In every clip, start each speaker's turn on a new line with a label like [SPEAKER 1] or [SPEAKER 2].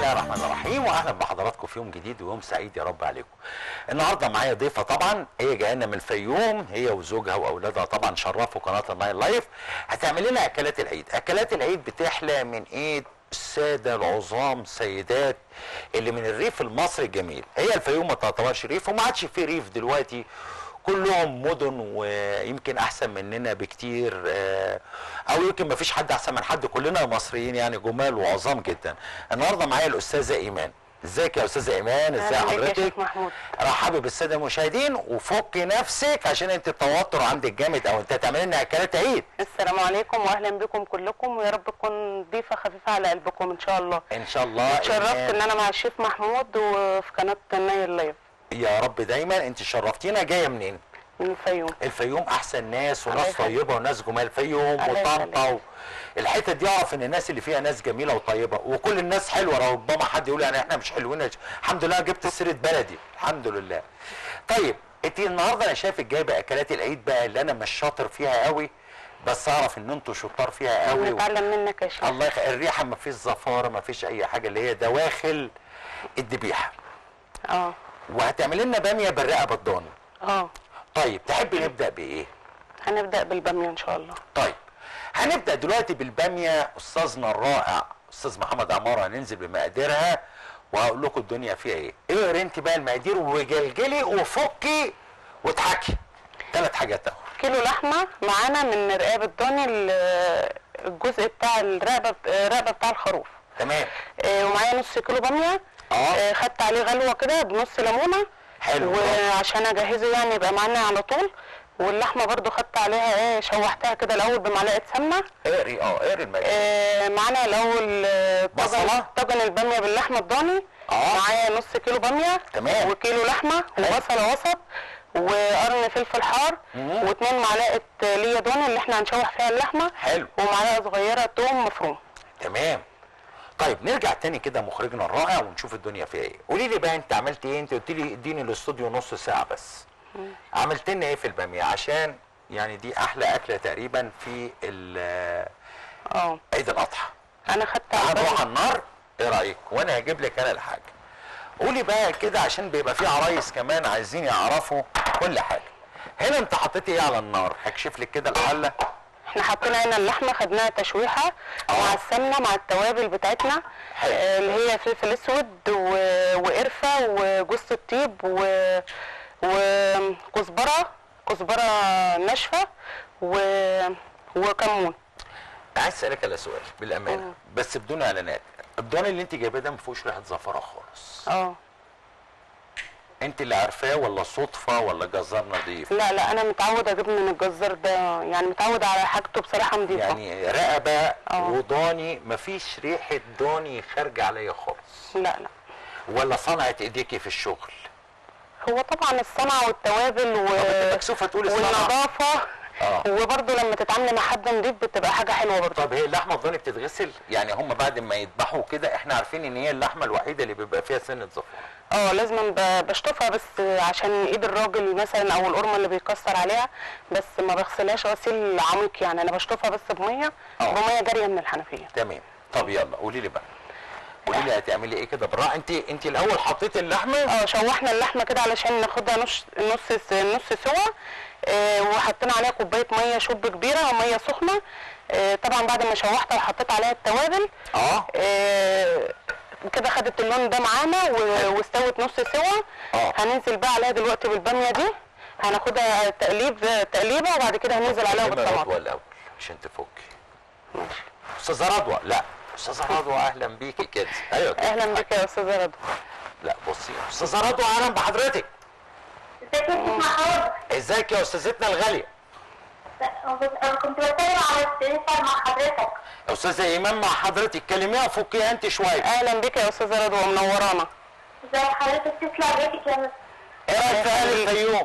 [SPEAKER 1] الله الرحمن الرحيم واهلا بحضراتكم في يوم جديد ويوم سعيد يا رب عليكم. النهارده معايا ضيفه طبعا هي جايه لنا من الفيوم هي وزوجها واولادها طبعا شرفوا قناه النايل لايف هتعمل لنا اكلات العيد، اكلات العيد بتحلى من ايد الساده العظام سيدات اللي من الريف المصري الجميل، هي الفيوم ما تعتبرش ريف وما عادش في ريف دلوقتي كلهم مدن ويمكن احسن مننا بكتير آه، او يمكن ما فيش حد احسن من حد كلنا مصريين يعني جمال وعظام جدا النهارده معايا الاستاذه ايمان ازيك يا استاذه ايمان ازي
[SPEAKER 2] أهلا بك يا
[SPEAKER 1] حضرتك
[SPEAKER 2] شيخ محمود.
[SPEAKER 1] رحبي بالساده المشاهدين وفكي نفسك عشان انت التوتر عندك جامد او انت هتعملي لنا اكلات عيد
[SPEAKER 2] السلام عليكم واهلا بكم كلكم ويا رب تكون ضيفه خفيفه على قلبكم ان شاء الله
[SPEAKER 1] ان شاء الله
[SPEAKER 2] اتشرفت
[SPEAKER 1] إيمان.
[SPEAKER 2] ان انا مع الشيف محمود وفي قناه النايل لايف
[SPEAKER 1] يا رب دايما انت شرفتينا جايه منين
[SPEAKER 2] من الفيوم
[SPEAKER 1] الفيوم احسن ناس
[SPEAKER 2] الله
[SPEAKER 1] وناس
[SPEAKER 2] يخليك.
[SPEAKER 1] طيبه وناس جمال الفيوم
[SPEAKER 2] الله
[SPEAKER 1] وطنطا
[SPEAKER 2] يخليك.
[SPEAKER 1] و... الحته دي اعرف ان الناس اللي فيها ناس جميله وطيبه وكل الناس حلوه ربما حد يقول يعني احنا مش حلوين الحمد لله جبت سيره بلدي الحمد لله طيب انت النهارده انا شايفك جايبه اكلات العيد بقى اللي انا مش شاطر فيها قوي بس اعرف ان انتوا شطار فيها قوي و...
[SPEAKER 2] نتعلم منك يا شيخ
[SPEAKER 1] الله يخ... الريحه ما فيش زفاره ما فيش اي حاجه اللي هي دواخل الذبيحه
[SPEAKER 2] اه
[SPEAKER 1] وهتعمل لنا باميه بالرقبه الضاني
[SPEAKER 2] اه
[SPEAKER 1] طيب تحبي نبدا بايه
[SPEAKER 2] هنبدا بالباميه ان شاء الله
[SPEAKER 1] طيب هنبدا دلوقتي بالباميه استاذنا الرائع استاذ محمد عماره هننزل بمقاديرها وهقول لكم الدنيا فيها ايه اقري انت بقى المقادير وجلجلي وفكي واضحكي ثلاث حاجات اهو
[SPEAKER 2] كيلو لحمه معانا من رقاب الضاني ال- الجزء بتاع الرقبه الرقبه بتاع الخروف
[SPEAKER 1] تمام
[SPEAKER 2] آه، ومعايا نص كيلو باميه
[SPEAKER 1] اه.
[SPEAKER 2] آه، خدت عليه غلوه كده بنص ليمونه
[SPEAKER 1] حلو.
[SPEAKER 2] وعشان اجهزه يعني يبقى معانا على طول واللحمه برضو خدت عليها ايه شوحتها كده الاول بمعلقه سمنه
[SPEAKER 1] اقري اه اقري المقادير
[SPEAKER 2] آه، معانا الاول آه،
[SPEAKER 1] بصلة.
[SPEAKER 2] طاجن طاجن الباميه باللحمه الضاني
[SPEAKER 1] اه.
[SPEAKER 2] معايا نص كيلو باميه
[SPEAKER 1] تمام.
[SPEAKER 2] وكيلو لحمه وبصله وسط وقرن فلفل حار
[SPEAKER 1] مم.
[SPEAKER 2] واتنين معلقه آه، ليا دون اللي احنا هنشوح فيها اللحمه
[SPEAKER 1] حلو.
[SPEAKER 2] ومعلقه صغيره توم مفروم
[SPEAKER 1] تمام طيب نرجع تاني كده مخرجنا الرائع ونشوف الدنيا فيها ايه قولي لي بقى انت عملت ايه انت قلت لي اديني الاستوديو نص ساعه بس عملت لنا ايه في الباميه عشان يعني دي احلى اكله تقريبا في ال-
[SPEAKER 2] اه
[SPEAKER 1] عيد الاضحى
[SPEAKER 2] انا خدت
[SPEAKER 1] تعال
[SPEAKER 2] على
[SPEAKER 1] نروح
[SPEAKER 2] بالي-
[SPEAKER 1] على النار ايه رايك وانا هجيب لك انا الحاجه قولي بقى كده عشان بيبقى في عرايس كمان عايزين يعرفوا كل حاجه هنا انت حطيتي ايه على النار هكشف لك كده الحله
[SPEAKER 2] احنا حطينا هنا اللحمه خدناها تشويحه
[SPEAKER 1] اه.
[SPEAKER 2] مع السمنه مع التوابل بتاعتنا
[SPEAKER 1] حلو.
[SPEAKER 2] آه، اللي هي فلفل اسود و- وقرفه وجوز الطيب و... وكزبره كزبره ناشفه و... وكمون
[SPEAKER 1] عايز اسالك على سؤال بالامانه بس بدون اعلانات الضان اللي انت جايباه ده ما فيهوش ريحه زفره خالص
[SPEAKER 2] اه
[SPEAKER 1] انت اللي عارفاه ولا صدفه ولا جزار نظيف
[SPEAKER 2] لا لا انا متعوده اجيب من الجزار ده يعني متعوده على حاجته بصراحه نظيفه
[SPEAKER 1] يعني رقبه
[SPEAKER 2] اه.
[SPEAKER 1] وضاني ما فيش ريحه ضاني خارجه عليا خالص
[SPEAKER 2] لا لا
[SPEAKER 1] ولا صنعت ايديكي في الشغل
[SPEAKER 2] هو طبعا الصنعه والتوابل و...
[SPEAKER 1] طب انت مكسوفه تقولي صنعه
[SPEAKER 2] والنظافه
[SPEAKER 1] اه.
[SPEAKER 2] وبرضه لما تتعاملي مع حد نضيف بتبقى حاجه حلوه برضه
[SPEAKER 1] طب هي اللحمه الضاني بتتغسل يعني هم بعد ما يذبحوا كده احنا عارفين ان هي اللحمه الوحيده اللي بيبقى فيها سنه زفره
[SPEAKER 2] اه لازم ب- بشطفها بس عشان ايد الراجل مثلا او القرمه اللي بيكسر عليها بس ما بغسلهاش غسيل عميق يعني انا بشطفها بس بميه
[SPEAKER 1] اه.
[SPEAKER 2] بميه جاريه من الحنفيه
[SPEAKER 1] تمام طب يلا قولي لي بقى قولي لي هتعملي ايه كده بالراحه انت انت الاول حطيتي اللحمه
[SPEAKER 2] اه شوحنا اللحمه كده علشان ناخدها نص نص س- نص سوا آه وحطينا عليها كوبايه ميه شرب كبيره ميه سخنه آه طبعا بعد ما شوحتها وحطيت عليها التوابل
[SPEAKER 1] اه
[SPEAKER 2] آه كده خدت اللون ده معانا و- واستوت نص سوا
[SPEAKER 1] اه.
[SPEAKER 2] هننزل بقى عليها دلوقتي بالباميه دي هناخدها تقليب تقليبه وبعد كده هننزل عليها
[SPEAKER 1] كلمة رضوى
[SPEAKER 2] بالطماطم
[SPEAKER 1] الاول عشان تفكي
[SPEAKER 2] ماشي
[SPEAKER 1] استاذه رضوى لا استاذه رضوى اهلا بيكي كده ايوه كده.
[SPEAKER 2] اهلا بك يا استاذه رضوى
[SPEAKER 1] لا بصي استاذه رضوى اهلا بحضرتك
[SPEAKER 3] ازيك يا شيخ محمود؟
[SPEAKER 1] ازيك يا استاذتنا الغاليه
[SPEAKER 3] انا كنت بتكلم على التليفون مع حضرتك
[SPEAKER 1] يا استاذه ايمان مع حضرتك كلميها وفكيها انت شويه
[SPEAKER 2] اهلا بك يا استاذه رضوى منورانا
[SPEAKER 3] ازي حضرتك تسلم بيتك يا مس
[SPEAKER 1] ايه رايك في اهل الفيوم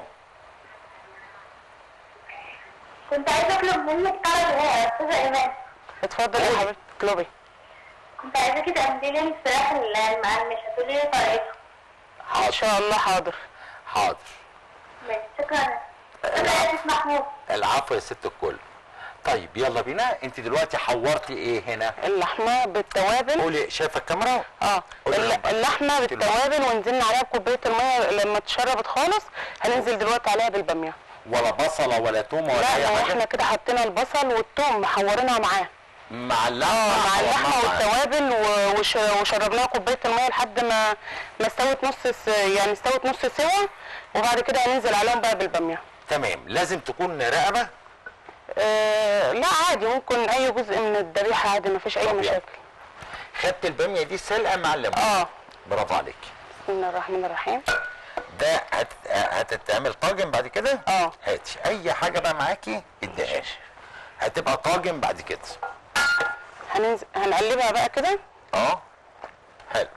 [SPEAKER 3] كنت عايزه اطلب منك طلب يا استاذه ايمان
[SPEAKER 2] اتفضل يا
[SPEAKER 1] قولي.
[SPEAKER 2] حبيبتي اطلبي
[SPEAKER 3] كنت عايزاكي تعملي لي الفراخ المقرمشه تقولي لي طريقتها
[SPEAKER 2] ان
[SPEAKER 1] حاضر
[SPEAKER 2] شاء الله حاضر
[SPEAKER 1] حاضر
[SPEAKER 3] ماشي شكرا شكرا يا شيخ محمود
[SPEAKER 1] العفو يا ست الكل طيب يلا بينا انت دلوقتي حورتي ايه هنا
[SPEAKER 2] اللحمه بالتوابل
[SPEAKER 1] قولي شايفه الكاميرا
[SPEAKER 2] اه
[SPEAKER 1] قولي
[SPEAKER 2] الل-
[SPEAKER 1] لما-
[SPEAKER 2] اللحمه
[SPEAKER 1] قلت له.
[SPEAKER 2] بالتوابل ونزلنا عليها بكوبايه الميه لما اتشربت خالص هننزل دلوقتي عليها بالباميه
[SPEAKER 1] ولا بصله ولا توم ولا
[SPEAKER 2] لا
[SPEAKER 1] اي
[SPEAKER 2] ما
[SPEAKER 1] حاجه
[SPEAKER 2] احنا كده حطينا البصل والثوم محورينها معاه
[SPEAKER 1] مع اللحمه
[SPEAKER 2] مع اللحمه
[SPEAKER 1] حورناها.
[SPEAKER 2] والتوابل و- وش- وشربناها كوبايه الميه لحد ما ما استوت نص س- يعني استوت نص سوا وبعد كده هننزل عليهم بقى بالباميه
[SPEAKER 1] تمام لازم تكون رقبه
[SPEAKER 2] آه لا عادي ممكن اي جزء من الذبيحه عادي ما فيش اي
[SPEAKER 1] طب يلا.
[SPEAKER 2] مشاكل
[SPEAKER 1] خدت الباميه دي سلقه مع الليمون
[SPEAKER 2] اه
[SPEAKER 1] برافو عليك
[SPEAKER 2] بسم الله الرحمن الرحيم
[SPEAKER 1] ده هت... هتتعمل طاجن بعد كده
[SPEAKER 2] اه.
[SPEAKER 1] هاتي اي حاجه بقى معاكي اديها هتبقى طاجن بعد كده
[SPEAKER 2] هننزل هنقلبها بقى كده
[SPEAKER 1] اه حلو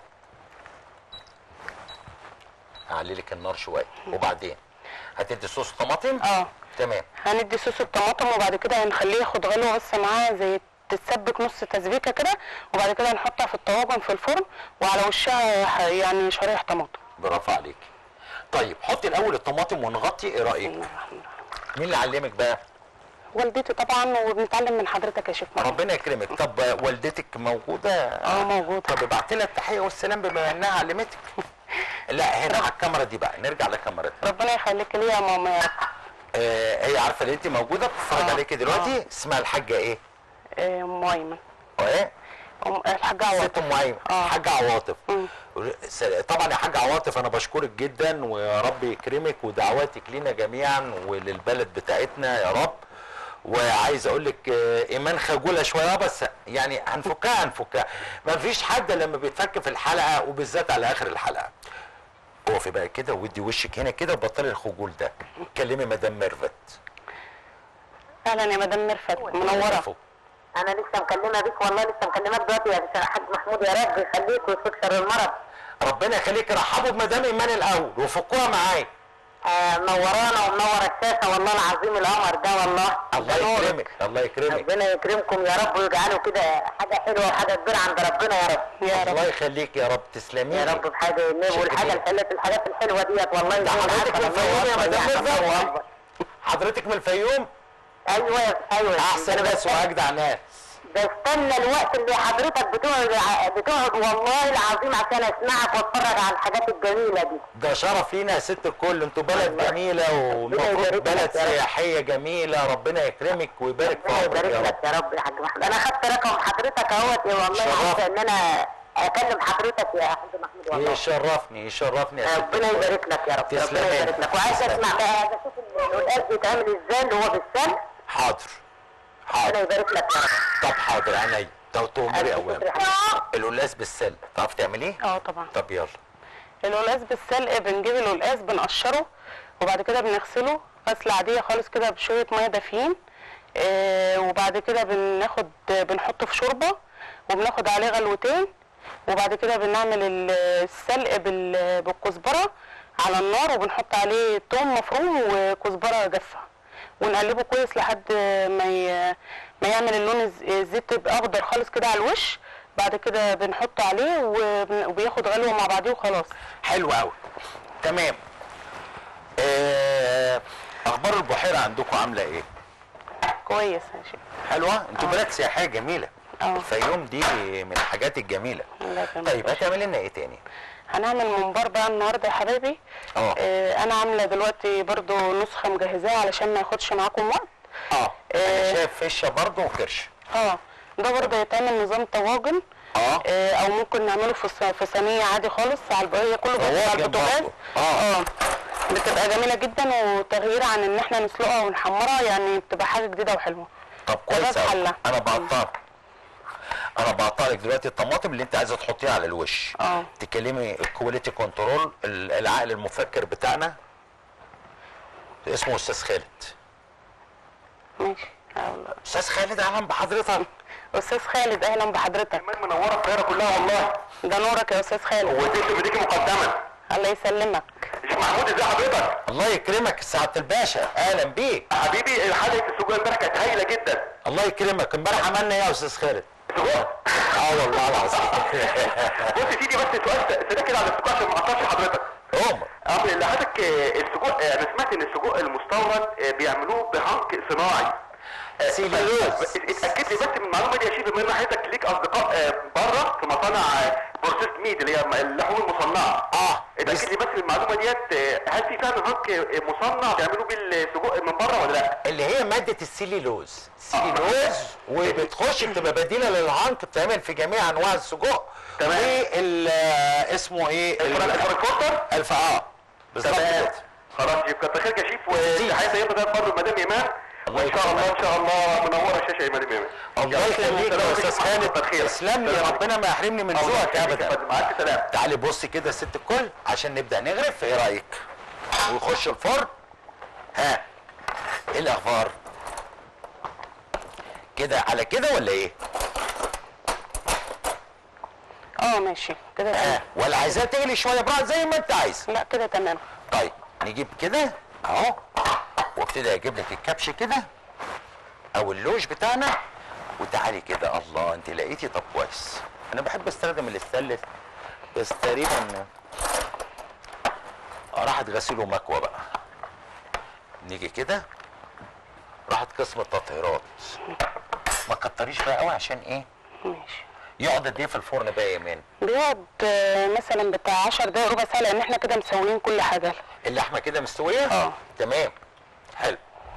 [SPEAKER 1] هعلي لك النار شويه وبعدين هتدي صوص طماطم
[SPEAKER 2] اه
[SPEAKER 1] تمام
[SPEAKER 2] هندي صوص الطماطم وبعد كده هنخليه ياخد غلوه بس معاه زي تتسبك نص تسبيكه كده وبعد كده هنحطها في الطواجن في الفرن وعلى وشها ح- يعني شرايح طماطم
[SPEAKER 1] برافو عليك طيب حطي الاول الطماطم ونغطي ايه رايك
[SPEAKER 2] بسم الله الرحمن الرحيم.
[SPEAKER 1] مين اللي علمك بقى
[SPEAKER 2] والدتي طبعا وبنتعلم من حضرتك يا شيخ محمد
[SPEAKER 1] ربنا يكرمك طب والدتك موجوده
[SPEAKER 2] اه موجوده
[SPEAKER 1] طب ابعت لها التحيه والسلام بما انها علمتك لا هنا على الكاميرا دي بقى نرجع لكاميرا
[SPEAKER 2] ربنا يخليك ليا يا ماما يا رب
[SPEAKER 1] آه هي عارفه ان انت موجوده بتتفرج
[SPEAKER 2] آه.
[SPEAKER 1] عليكي دلوقتي اسمها الحاجه ايه؟
[SPEAKER 2] آه، ام ايمن
[SPEAKER 1] ايه؟
[SPEAKER 2] أم- الحاجه عوض
[SPEAKER 1] ست ام ايمن
[SPEAKER 2] آه.
[SPEAKER 1] حاجه عواطف
[SPEAKER 2] مم.
[SPEAKER 1] س- طبعا يا حاجه عواطف انا بشكرك جدا ويا رب يكرمك ودعواتك لينا جميعا وللبلد بتاعتنا يا رب وعايز اقول لك آه، ايمان خجوله شويه بس يعني هنفكها هنفكها ما فيش حد لما بيتفك في الحلقه وبالذات على اخر الحلقه اقفي بقى كده ودي وشك هنا كده وبطلي الخجول ده كلمي مدام ميرفت
[SPEAKER 2] اهلا يا مدام مرفت منوره
[SPEAKER 1] فوق.
[SPEAKER 3] انا لسه مكلمه بيك والله لسه مكلمك دلوقتي يا باشا حاج محمود يا رب يخليك ويفك شر المرض
[SPEAKER 1] ربنا يخليك رحبوا بمدام ايمان الاول وفكوها معايا
[SPEAKER 3] آه منورانا ومنور الشاشه والله العظيم القمر ده والله
[SPEAKER 1] الله
[SPEAKER 3] ده نور.
[SPEAKER 1] يكرمك الله يكرمك
[SPEAKER 3] ربنا يكرمكم يا رب ويجعله كده حاجه حلوه وحاجه كبيره عند ربنا يا رب
[SPEAKER 2] يا رب
[SPEAKER 1] الله يخليك يا رب تسلمي
[SPEAKER 3] يا
[SPEAKER 1] لي.
[SPEAKER 3] رب بحاجه النبي
[SPEAKER 1] شكرا
[SPEAKER 3] والحاجه
[SPEAKER 1] ليك.
[SPEAKER 3] الحلوه الحاجات الحلوه ديت والله
[SPEAKER 1] ده
[SPEAKER 3] يكون
[SPEAKER 1] حضرتك
[SPEAKER 3] عارفة
[SPEAKER 1] من
[SPEAKER 3] الله
[SPEAKER 1] الفيوم يا
[SPEAKER 3] أكبر
[SPEAKER 1] مدام
[SPEAKER 3] يعني، الله
[SPEAKER 1] ميرفت
[SPEAKER 3] أكبر.
[SPEAKER 1] حضرتك من الفيوم
[SPEAKER 3] ايوه ايوه
[SPEAKER 1] احسن ناس واجدع ناس
[SPEAKER 3] ده استنى الوقت اللي حضرتك بتقعد بتقعد والله العظيم عشان اسمعك واتفرج على الحاجات الجميله دي
[SPEAKER 1] ده شرف لينا يا ست الكل انتوا بلد
[SPEAKER 3] الله.
[SPEAKER 1] جميله والمفروض
[SPEAKER 3] يبارك
[SPEAKER 1] بلد
[SPEAKER 3] لك يا رب.
[SPEAKER 1] سياحيه جميله ربنا يكرمك ويبارك في
[SPEAKER 3] ربنا
[SPEAKER 1] عمرك
[SPEAKER 3] يبارك
[SPEAKER 1] يا
[SPEAKER 3] لك
[SPEAKER 1] رب
[SPEAKER 3] يا رب يا حاج محمود انا خدت رقم حضرتك اهوت والله
[SPEAKER 1] شرف.
[SPEAKER 3] عايزه ان انا اكلم حضرتك يا حاج محمود والله
[SPEAKER 1] يشرفني يشرفني يا ست
[SPEAKER 3] ربنا
[SPEAKER 1] الكل.
[SPEAKER 3] يبارك لك يا رب
[SPEAKER 1] تسلم
[SPEAKER 3] ربنا
[SPEAKER 1] يا
[SPEAKER 3] يبارك لك وعايز
[SPEAKER 1] تسلم.
[SPEAKER 3] اسمع بقى عايز اشوف القلقاس بيتعمل ازاي اللي هو بالسلق
[SPEAKER 1] حاضر
[SPEAKER 3] ربنا
[SPEAKER 1] حاضر
[SPEAKER 3] يبارك لك يا رب
[SPEAKER 1] طب حاضر عينيا طب تؤمري
[SPEAKER 3] ألف
[SPEAKER 1] اوام
[SPEAKER 3] شكر يا حبيبي.
[SPEAKER 1] القلاص بالسل تعرف تعمليه؟
[SPEAKER 2] اه طبعا
[SPEAKER 1] طب يلا
[SPEAKER 2] القلقاس بالسلق بنجيب القلقاس بنقشره وبعد كده بنغسله غسله عاديه خالص كده بشويه ميه دافيين آه وبعد كده بناخد بنحطه في شوربه وبناخد عليه غلوتين وبعد كده بنعمل ال- السلق بال- بالكزبره على النار وبنحط عليه توم مفروم وكزبره جافه ونقلبه كويس لحد ما ي... ما يعمل اللون الز- الزيت يبقى اخضر خالص كده على الوش بعد كده بنحطه عليه وبن- وبياخد غلوه مع بعضيه وخلاص
[SPEAKER 1] حلو قوي تمام آه، اخبار البحيره عندكم عامله ايه؟
[SPEAKER 2] كويس يا شيخ
[SPEAKER 1] حلوه انتوا بلد سياحيه جميله
[SPEAKER 2] اه.
[SPEAKER 1] الفيوم دي من الحاجات الجميله
[SPEAKER 2] الله يكرمك.
[SPEAKER 1] طيب هتعملي لنا ايه تاني؟
[SPEAKER 2] هنعمل ممبار بقى النهارده يا حبايبي
[SPEAKER 1] اه.
[SPEAKER 2] آه انا عامله دلوقتي برضو نسخه مجهزاها علشان ما ياخدش معاكم وقت
[SPEAKER 1] اه انا
[SPEAKER 2] آه.
[SPEAKER 1] شايف فشه برضه وكرش
[SPEAKER 2] اه ده برضه يتعمل نظام طواجن
[SPEAKER 1] اه.
[SPEAKER 2] آه او ممكن نعمله في ص- في صينيه عادي خالص على الب- هي كله بيبقى على
[SPEAKER 1] طواجن
[SPEAKER 2] البوتاجاز
[SPEAKER 1] برضه. اه.
[SPEAKER 2] اه بتبقى جميله جدا وتغيير عن ان احنا نسلقها ونحمرها يعني بتبقى حاجه جديده وحلوه
[SPEAKER 1] طب
[SPEAKER 2] ده
[SPEAKER 1] كويس
[SPEAKER 2] بس
[SPEAKER 1] أوي.
[SPEAKER 2] حلة.
[SPEAKER 1] انا بقطع انا بقطع لك دلوقتي الطماطم اللي انت عايزه تحطيها على الوش
[SPEAKER 2] اه.
[SPEAKER 1] تكلمي الكواليتي كنترول ال- العقل المفكر بتاعنا اسمه استاذ خالد
[SPEAKER 2] ماشي هقول لك.
[SPEAKER 1] استاذ خالد اهلا بحضرتك
[SPEAKER 2] استاذ خالد اهلا بحضرتك
[SPEAKER 4] منوره القاهره كلها والله
[SPEAKER 2] ده نورك يا استاذ خالد
[SPEAKER 4] وديك بديكي مقدما
[SPEAKER 2] الله يسلمك
[SPEAKER 4] شيخ محمود ازي حضرتك
[SPEAKER 1] الله يكرمك سعاده الباشا اهلا بيك
[SPEAKER 4] حبيبي حلقه السجق امبارح كانت هايله جدا
[SPEAKER 1] الله يكرمك امبارح عملنا ايه يا استاذ خالد
[SPEAKER 4] سجق
[SPEAKER 1] اه والله العظيم
[SPEAKER 4] بص يا سيدي بس سؤال سريع كده على السجق عشان ما اقطعش حضرتك
[SPEAKER 1] عمر
[SPEAKER 4] امر اللي حضرتك آه، السجق آه، انا سمعت ان السجق المستورد آه، بيعملوه بهنك صناعي
[SPEAKER 1] سيلولوز
[SPEAKER 4] اتاكد لي بس من المعلومه دي يا شيخ بما ان حضرتك ليك اصدقاء آه، بره في مصانع بروسيس ميد اللي هي اللحوم المصنعه
[SPEAKER 1] اه
[SPEAKER 4] اتاكد لي بس من المعلومه ديت آه، هل في فعلا هناك آه، مصنع بيعملوا بيه السجق من بره ولا لا؟
[SPEAKER 1] اللي هي ماده السيلولوز سيلولوز وبتخش بتبقى بديله للعنق بتعمل في جميع انواع السجق
[SPEAKER 4] تمام.
[SPEAKER 1] وال آه، اسمه ايه ال-
[SPEAKER 4] الفريكوتر
[SPEAKER 1] الف اه بالظبط
[SPEAKER 4] تمام
[SPEAKER 1] كده
[SPEAKER 4] خلاص يبقى كتر خيرك يا شيف وتحيه طيبه ده برضه مدام ايمان
[SPEAKER 1] الله
[SPEAKER 4] وان شاء
[SPEAKER 1] يكرمك.
[SPEAKER 4] الله ان شاء الله منوره الشاشه يا مدام ايمان
[SPEAKER 1] الله يخليك يا استاذ خالد تسلم لي ربنا ما يحرمني من ذوقك ابدا
[SPEAKER 4] مع الف سلامه
[SPEAKER 1] تعالي بص كده يا ست الكل عشان نبدا نغرف ايه رايك ويخش الفرن ها ايه الاخبار كده على كده ولا ايه
[SPEAKER 2] اه ماشي كده
[SPEAKER 1] ها
[SPEAKER 2] تمام
[SPEAKER 1] ولا عايزاها تغلي شويه براحتك زي ما انت عايز
[SPEAKER 2] لا كده تمام
[SPEAKER 1] طيب نجيب كده اهو وابتدي اجيب لك الكبش كده او اللوش بتاعنا وتعالي كده الله انت لقيتي طب كويس انا بحب استخدم الاستانلس بس تقريبا آه، راحت غسيل ومكوى بقى نيجي كده راحت قسم التطهيرات ما تكتريش بقى قوي عشان ايه
[SPEAKER 2] ماشي
[SPEAKER 1] يقعد قد ايه في الفرن بقى يا ايمان
[SPEAKER 2] بيقعد آه، مثلا بتاع 10 دقايق ربع ساعه لان احنا كده مسويين كل حاجه
[SPEAKER 1] اللحمه كده مستويه
[SPEAKER 2] اه.
[SPEAKER 1] تمام حلو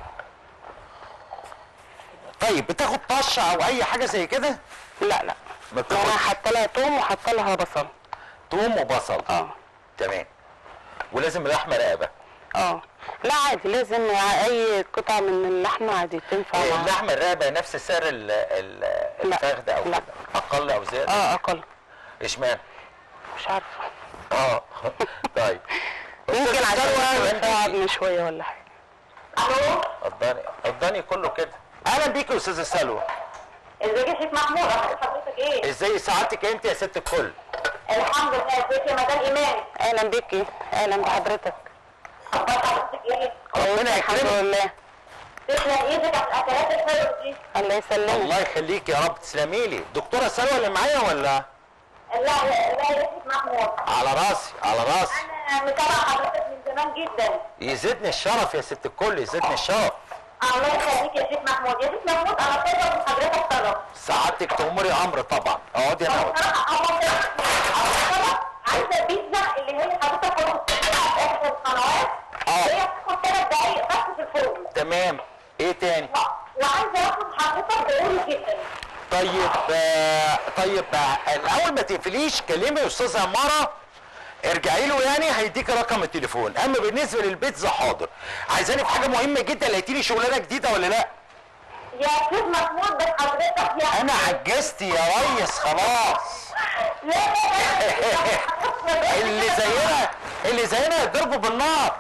[SPEAKER 1] طيب بتاخد طشه او اي حاجه زي كده
[SPEAKER 2] لا لا
[SPEAKER 1] ما
[SPEAKER 2] انا
[SPEAKER 1] بتاخدش
[SPEAKER 2] حاطه لها توم وحاطه لها بصل
[SPEAKER 1] توم وبصل
[SPEAKER 2] اه
[SPEAKER 1] تمام ولازم لحمه رقبه
[SPEAKER 2] اه لا عادي لازم اي قطعه من اللحمه عادي تنفع
[SPEAKER 1] إيه،
[SPEAKER 2] مع-
[SPEAKER 1] اللحمه الرقبه نفس سعر ال- ال-
[SPEAKER 2] لا،
[SPEAKER 1] الفخذ او
[SPEAKER 2] لا.
[SPEAKER 1] كده اقل او زياده
[SPEAKER 2] اه اقل
[SPEAKER 1] اشمعنى
[SPEAKER 2] مش عارفه
[SPEAKER 1] اه طيب
[SPEAKER 2] ممكن
[SPEAKER 1] أستاذ
[SPEAKER 2] عشان
[SPEAKER 1] سلوى،
[SPEAKER 2] الوقت
[SPEAKER 1] أهلاً بيكي.
[SPEAKER 2] قعدنا شويه ولا حاجه
[SPEAKER 3] الو
[SPEAKER 1] قضاني قضاني كله كده اهلا بيك يا استاذه سلوى
[SPEAKER 3] ازيك يا شيخ محمود اخبار حضرتك ايه؟
[SPEAKER 1] ازاي سعادتك انت يا ست الكل
[SPEAKER 3] الحمد لله ازيك يا مدام ايمان
[SPEAKER 2] اهلا بيكي اهلا بحضرتك
[SPEAKER 3] اخبار حضرتك ايه؟
[SPEAKER 1] ربنا
[SPEAKER 2] الحمد
[SPEAKER 1] يكرمك
[SPEAKER 2] لله
[SPEAKER 3] تسلم ايدك على الاكلات الحلوه دي
[SPEAKER 2] الله يسلمك
[SPEAKER 1] الله يخليك يا رب تسلمي لي دكتوره سلوى اللي معايا ولا
[SPEAKER 3] لا لا لا يا شيخ محمود
[SPEAKER 1] على راسي على راسي
[SPEAKER 3] انا متابعه حضرتك من زمان جدا
[SPEAKER 1] يزيدني الشرف يا ست الكل يزيدني الشرف
[SPEAKER 3] الله يخليك يا شيخ محمود يا شيخ محمود انا طالبه من حضرتك طلب
[SPEAKER 1] سعادتك تأمري امر طبعا اقعدي انا أقعد.
[SPEAKER 3] بصراحه اول طلب عايزه بيتزا اللي هي حضرتك كنت بتعملها في احدى القنوات
[SPEAKER 1] آه.
[SPEAKER 3] هي بتاخد ثلاث دقايق بس في الفرن
[SPEAKER 1] تمام ايه تاني
[SPEAKER 3] و- وعايزه اخد حضرتك ضروري جدا
[SPEAKER 1] طيب آه طيب آه الاول ما تقفليش كلمي استاذ عماره ارجعي له يعني هيديك رقم التليفون اما بالنسبه للبيتزا حاضر عايزاني في حاجه مهمه جدا لقيتي لي شغلانه جديده ولا لا
[SPEAKER 3] يا شيخ محمود بس حضرتك يا
[SPEAKER 1] انا عجزت يا ريس خلاص
[SPEAKER 3] لا لا لا
[SPEAKER 1] اللي زينا اللي زينا يضربوا بالنار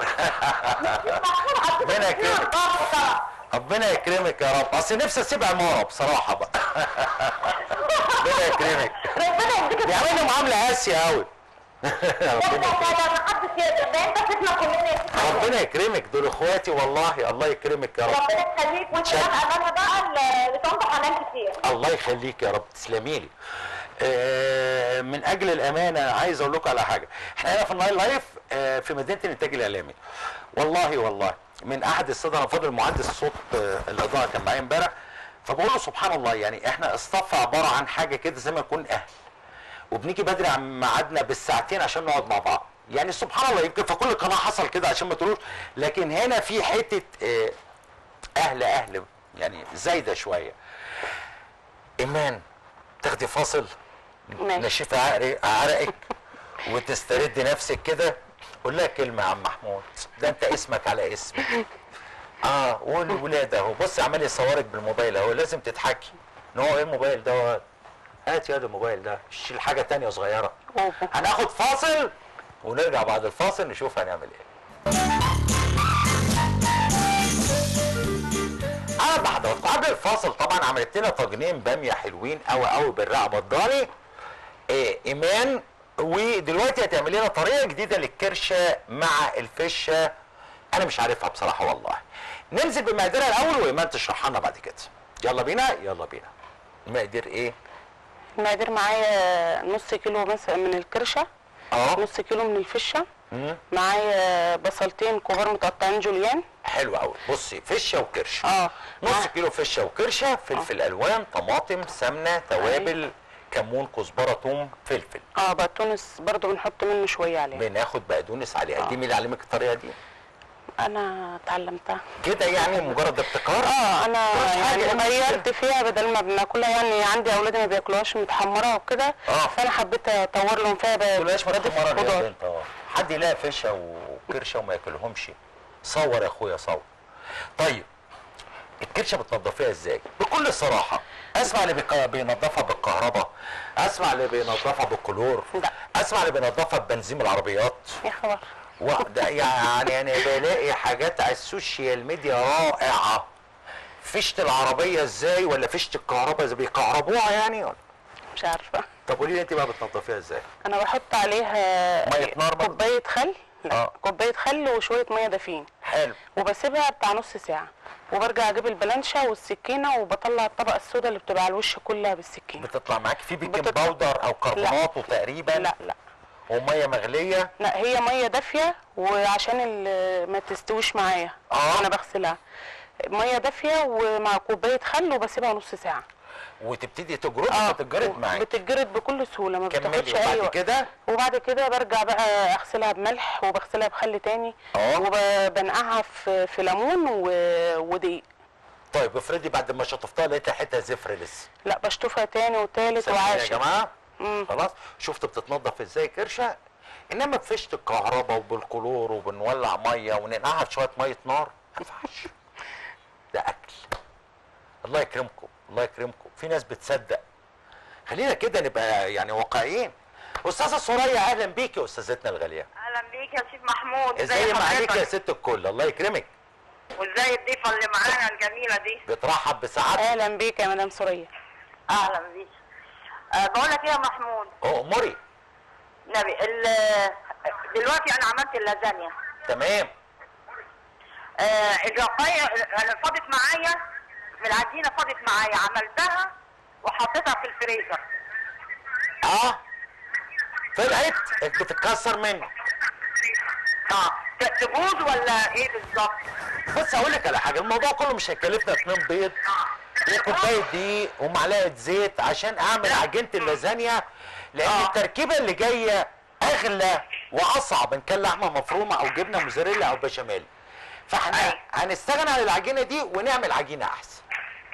[SPEAKER 1] ربنا يكرمك. ربنا يكرمك يا رب اصل نفسي اسيب عماره بصراحه بقى ربنا يكرمك
[SPEAKER 3] ربنا يديك
[SPEAKER 1] بيعملوا معامله قاسيه قوي
[SPEAKER 3] لا لا لا ما حدش يقدر ده انت سيبنا كلنا يا شيخ محمود.
[SPEAKER 1] ربنا يكرمك دول اخواتي والله الله يكرمك يا رب
[SPEAKER 3] ربنا يخليك وانت
[SPEAKER 1] شك-
[SPEAKER 3] كمان امانه بقى ل- لطنط حنان كتير
[SPEAKER 1] الله يخليك يا رب تسلمي لي آه، من اجل الامانه عايز اقول لكم على حاجه احنا هنا في النايل لايف آه، في مدينه الانتاج الاعلامي والله والله من احد الساده انا فاضل مهندس صوت آه، الاضاءه كان معايا امبارح فبقول له سبحان الله يعني احنا اصطف عباره عن حاجه كده زي ما يكون اهل وبنيجي بدري عن ميعادنا بالساعتين عشان نقعد مع بعض يعني سبحان الله يمكن في كل قناه حصل كده عشان ما تقولوش لكن هنا في حته آه، اهل اهل يعني زايده شويه ايمان تاخدي فاصل
[SPEAKER 2] ماشي
[SPEAKER 1] نشيف عرق عرقك وتسترد نفسك كده قول لها كلمه يا عم محمود ده انت اسمك على اسمي اه والولاد اهو بص عمال يصورك بالموبايل اهو لازم تضحكي ان هو ايه الموبايل ده هات يا ده الموبايل ده شيل حاجه تانية صغيره
[SPEAKER 2] أوه.
[SPEAKER 1] هناخد فاصل ونرجع بعد الفاصل نشوف هنعمل ايه انا بحضراتكم قبل الفاصل طبعا عملت لنا طاجنين باميه حلوين قوي قوي بالرقبه الضاني إيه ايمان ودلوقتي هتعمل لنا طريقه جديده للكرشه مع الفشه انا مش عارفها بصراحه والله ننزل بمقاديرها الاول وايمان تشرحها لنا بعد كده يلا بينا يلا بينا المقادير ايه
[SPEAKER 2] المقادير معايا نص كيلو مثلا من الكرشه
[SPEAKER 1] اه
[SPEAKER 2] نص كيلو من الفشه
[SPEAKER 1] مم.
[SPEAKER 2] معايا بصلتين كبار متقطعين جوليان
[SPEAKER 1] حلو قوي بصي فشه وكرشه
[SPEAKER 2] اه
[SPEAKER 1] نص
[SPEAKER 2] مع-
[SPEAKER 1] كيلو فشه وكرشه فلفل الوان طماطم سمنه توابل كمون كزبره ثوم فلفل
[SPEAKER 2] اه بقدونس برضو بنحط منه شويه عليه
[SPEAKER 1] بناخد بقدونس عليها
[SPEAKER 2] آه.
[SPEAKER 1] دي مين اللي علمك الطريقه دي
[SPEAKER 2] انا اتعلمتها
[SPEAKER 1] كده يعني مجرد ابتكار
[SPEAKER 2] اه انا
[SPEAKER 1] مش حاجة،
[SPEAKER 2] يعني
[SPEAKER 1] مش
[SPEAKER 2] غيرت فيها بدل ما بناكلها يعني عندي اولادي ما بياكلوهاش متحمره وكده
[SPEAKER 1] آه.
[SPEAKER 2] فانا حبيت اطور لهم فيها ب-
[SPEAKER 1] تقولهاش
[SPEAKER 2] بضيف
[SPEAKER 1] متحمره يا
[SPEAKER 2] خضار.
[SPEAKER 1] بنت اه حد يلاقي فشه وكرشه وما ياكلهمش صور يا اخويا صور طيب الكرشه بتنضفيها ازاي بكل صراحه اسمع اللي بيق- بينضفها بالكهرباء اسمع اللي بينضفها بالكلور
[SPEAKER 2] لا.
[SPEAKER 1] اسمع اللي بينضفها ببنزين العربيات
[SPEAKER 2] يا خبر
[SPEAKER 1] وده يعني انا بلاقي حاجات على السوشيال ميديا رائعه فيشه العربيه ازاي ولا فيشه الكهرباء ازاي بيكهربوها يعني ولا
[SPEAKER 2] مش عارفه
[SPEAKER 1] طب قولي لي انت بقى بتنضفيها ازاي
[SPEAKER 2] انا بحط عليها
[SPEAKER 1] مية نار بقى؟
[SPEAKER 2] كوبايه خل لا
[SPEAKER 1] آه.
[SPEAKER 2] كوبايه خل وشويه ميه دافين
[SPEAKER 1] حلو
[SPEAKER 2] وبسيبها بتاع نص ساعه وبرجع اجيب البلانشه والسكينه وبطلع الطبقه السوداء اللي بتبقى على الوش كلها بالسكينه
[SPEAKER 1] بتطلع معاك في بيكنج
[SPEAKER 2] بتطلع.
[SPEAKER 1] باودر او كربونات تقريبا
[SPEAKER 2] لا لا
[SPEAKER 1] وميه مغليه
[SPEAKER 2] لا هي ميه دافيه وعشان ال- ما تستويش معايا
[SPEAKER 1] آه.
[SPEAKER 2] وانا بغسلها ميه دافيه ومع كوبايه خل وبسيبها نص ساعه
[SPEAKER 1] وتبتدي تجرد فتتجرد معاك
[SPEAKER 2] بتتجرد بكل سهوله ما بتاخدش
[SPEAKER 1] كملي
[SPEAKER 2] اي
[SPEAKER 1] وبعد
[SPEAKER 2] وقت
[SPEAKER 1] كده
[SPEAKER 2] وبعد كده برجع بقى اغسلها بملح وبغسلها بخل تاني
[SPEAKER 1] اه.
[SPEAKER 2] وبنقعها في في ليمون و- ودقيق
[SPEAKER 1] طيب افرضي بعد ما شطفتها لقيت ريحتها زفر لسه
[SPEAKER 2] لا بشطفها تاني وتالت
[SPEAKER 1] سامعين يا
[SPEAKER 2] وعاشر
[SPEAKER 1] جماعه
[SPEAKER 2] مم.
[SPEAKER 1] خلاص شفت بتتنضف ازاي كرشه انما بفيشه الكهرباء وبالكلور وبنولع ميه وننقعها في شويه ميه نار ما ينفعش ده اكل الله يكرمكم الله يكرمكم في ناس بتصدق خلينا كده نبقى يعني واقعيين استاذه سوريا اهلا بيك يا استاذتنا الغاليه
[SPEAKER 3] اهلا بيك يا سيد محمود
[SPEAKER 1] ازاي معاك يا ست الكل الله يكرمك
[SPEAKER 3] وازاي الضيفه اللي معانا الجميله دي
[SPEAKER 1] بترحب بسعادتك
[SPEAKER 2] اهلا بيك يا مدام سوريا
[SPEAKER 3] اهلا بيك أه بقول لك ايه يا محمود
[SPEAKER 1] اموري
[SPEAKER 3] نبي ال- دلوقتي انا عملت اللازانيا
[SPEAKER 1] تمام
[SPEAKER 3] آه الرقاية انا فاضت معايا من العجينه فاضت معايا عملتها وحطيتها في الفريزر
[SPEAKER 1] اه طلعت بتتكسر منك
[SPEAKER 3] اه ت- تبوظ ولا ايه بالظبط؟
[SPEAKER 1] بص هقول لك على حاجه الموضوع كله مش هيكلفنا اتنين بيض وكوبايه دقيق ومعلقه زيت عشان اعمل عجينه اللازانيا لان
[SPEAKER 3] آه.
[SPEAKER 1] التركيبه اللي جايه اغلى واصعب ان كان لحمه مفرومه او جبنه موزاريلا او بشاميل فاحنا
[SPEAKER 3] أيوة.
[SPEAKER 1] هنستغنى عن العجينه دي ونعمل عجينه احسن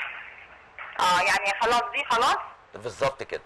[SPEAKER 3] اه يعني خلاص دي خلاص؟
[SPEAKER 1] بالظبط كده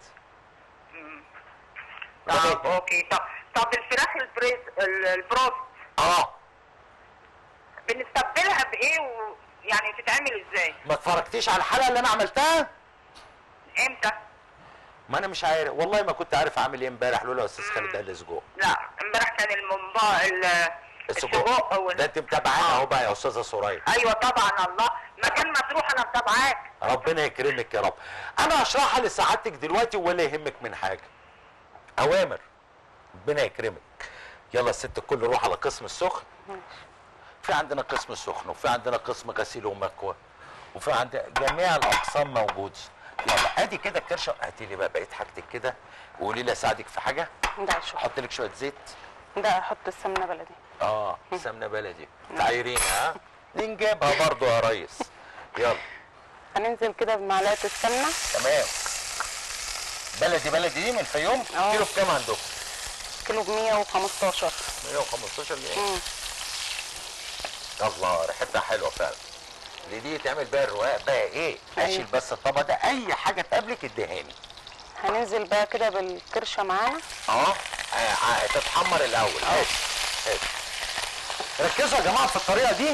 [SPEAKER 3] طب اوكي طب طب الفراخ البريز ال- البروست
[SPEAKER 1] اه
[SPEAKER 3] بنستبدلها بايه ويعني تتعمل ازاي؟
[SPEAKER 1] ما اتفرجتيش على الحلقه اللي انا عملتها
[SPEAKER 3] امتى؟
[SPEAKER 1] ما انا مش عارف والله ما كنت عارف اعمل ايه امبارح لولا استاذ خالد قال لي اسبوع
[SPEAKER 3] لا امبارح كان المنبار ال-
[SPEAKER 1] السجق
[SPEAKER 3] وال-
[SPEAKER 1] ده انت متابعانا اهو بقى يا استاذه سوريا
[SPEAKER 3] ايوه طبعا الله مكان ما تروح انا متابعاك
[SPEAKER 1] ربنا يكرمك يا رب انا هشرحها لسعادتك دلوقتي ولا يهمك من حاجه اوامر ربنا يكرمك يلا يا ست الكل روح على قسم السخن في عندنا قسم السخن وفي عندنا قسم غسيل ومكوى وفي عندنا جميع الاقسام موجوده يلا ادي كده الكرشه هاتي لي بقى بقيه حاجتك كده وقولي لي اساعدك في حاجه
[SPEAKER 2] ده شوف
[SPEAKER 1] احط لك شويه زيت
[SPEAKER 2] ده احط السمنه بلدي
[SPEAKER 1] اه سمنه بلدي تعايرينا ها دي نجيبها برضو يا ريس يلا
[SPEAKER 2] هننزل كده بمعلقه السمنه
[SPEAKER 1] تمام بلدي بلدي دي من الفيوم
[SPEAKER 2] اه.
[SPEAKER 1] كيلو بكام عندكم؟
[SPEAKER 2] كيلو ب 115
[SPEAKER 1] 115 جنيه
[SPEAKER 2] مم.
[SPEAKER 1] الله ريحتها حلوه فعلا اللي دي تعمل بيها الرواق بقى ايه؟
[SPEAKER 2] أيوة.
[SPEAKER 1] اشيل بس الطبق ده اي حاجه تقابلك اديهاني
[SPEAKER 2] هننزل بقى كده بالكرشه معانا
[SPEAKER 1] اه آه، آه، تتحمر الاول هات هات ركزوا يا جماعه في الطريقه دي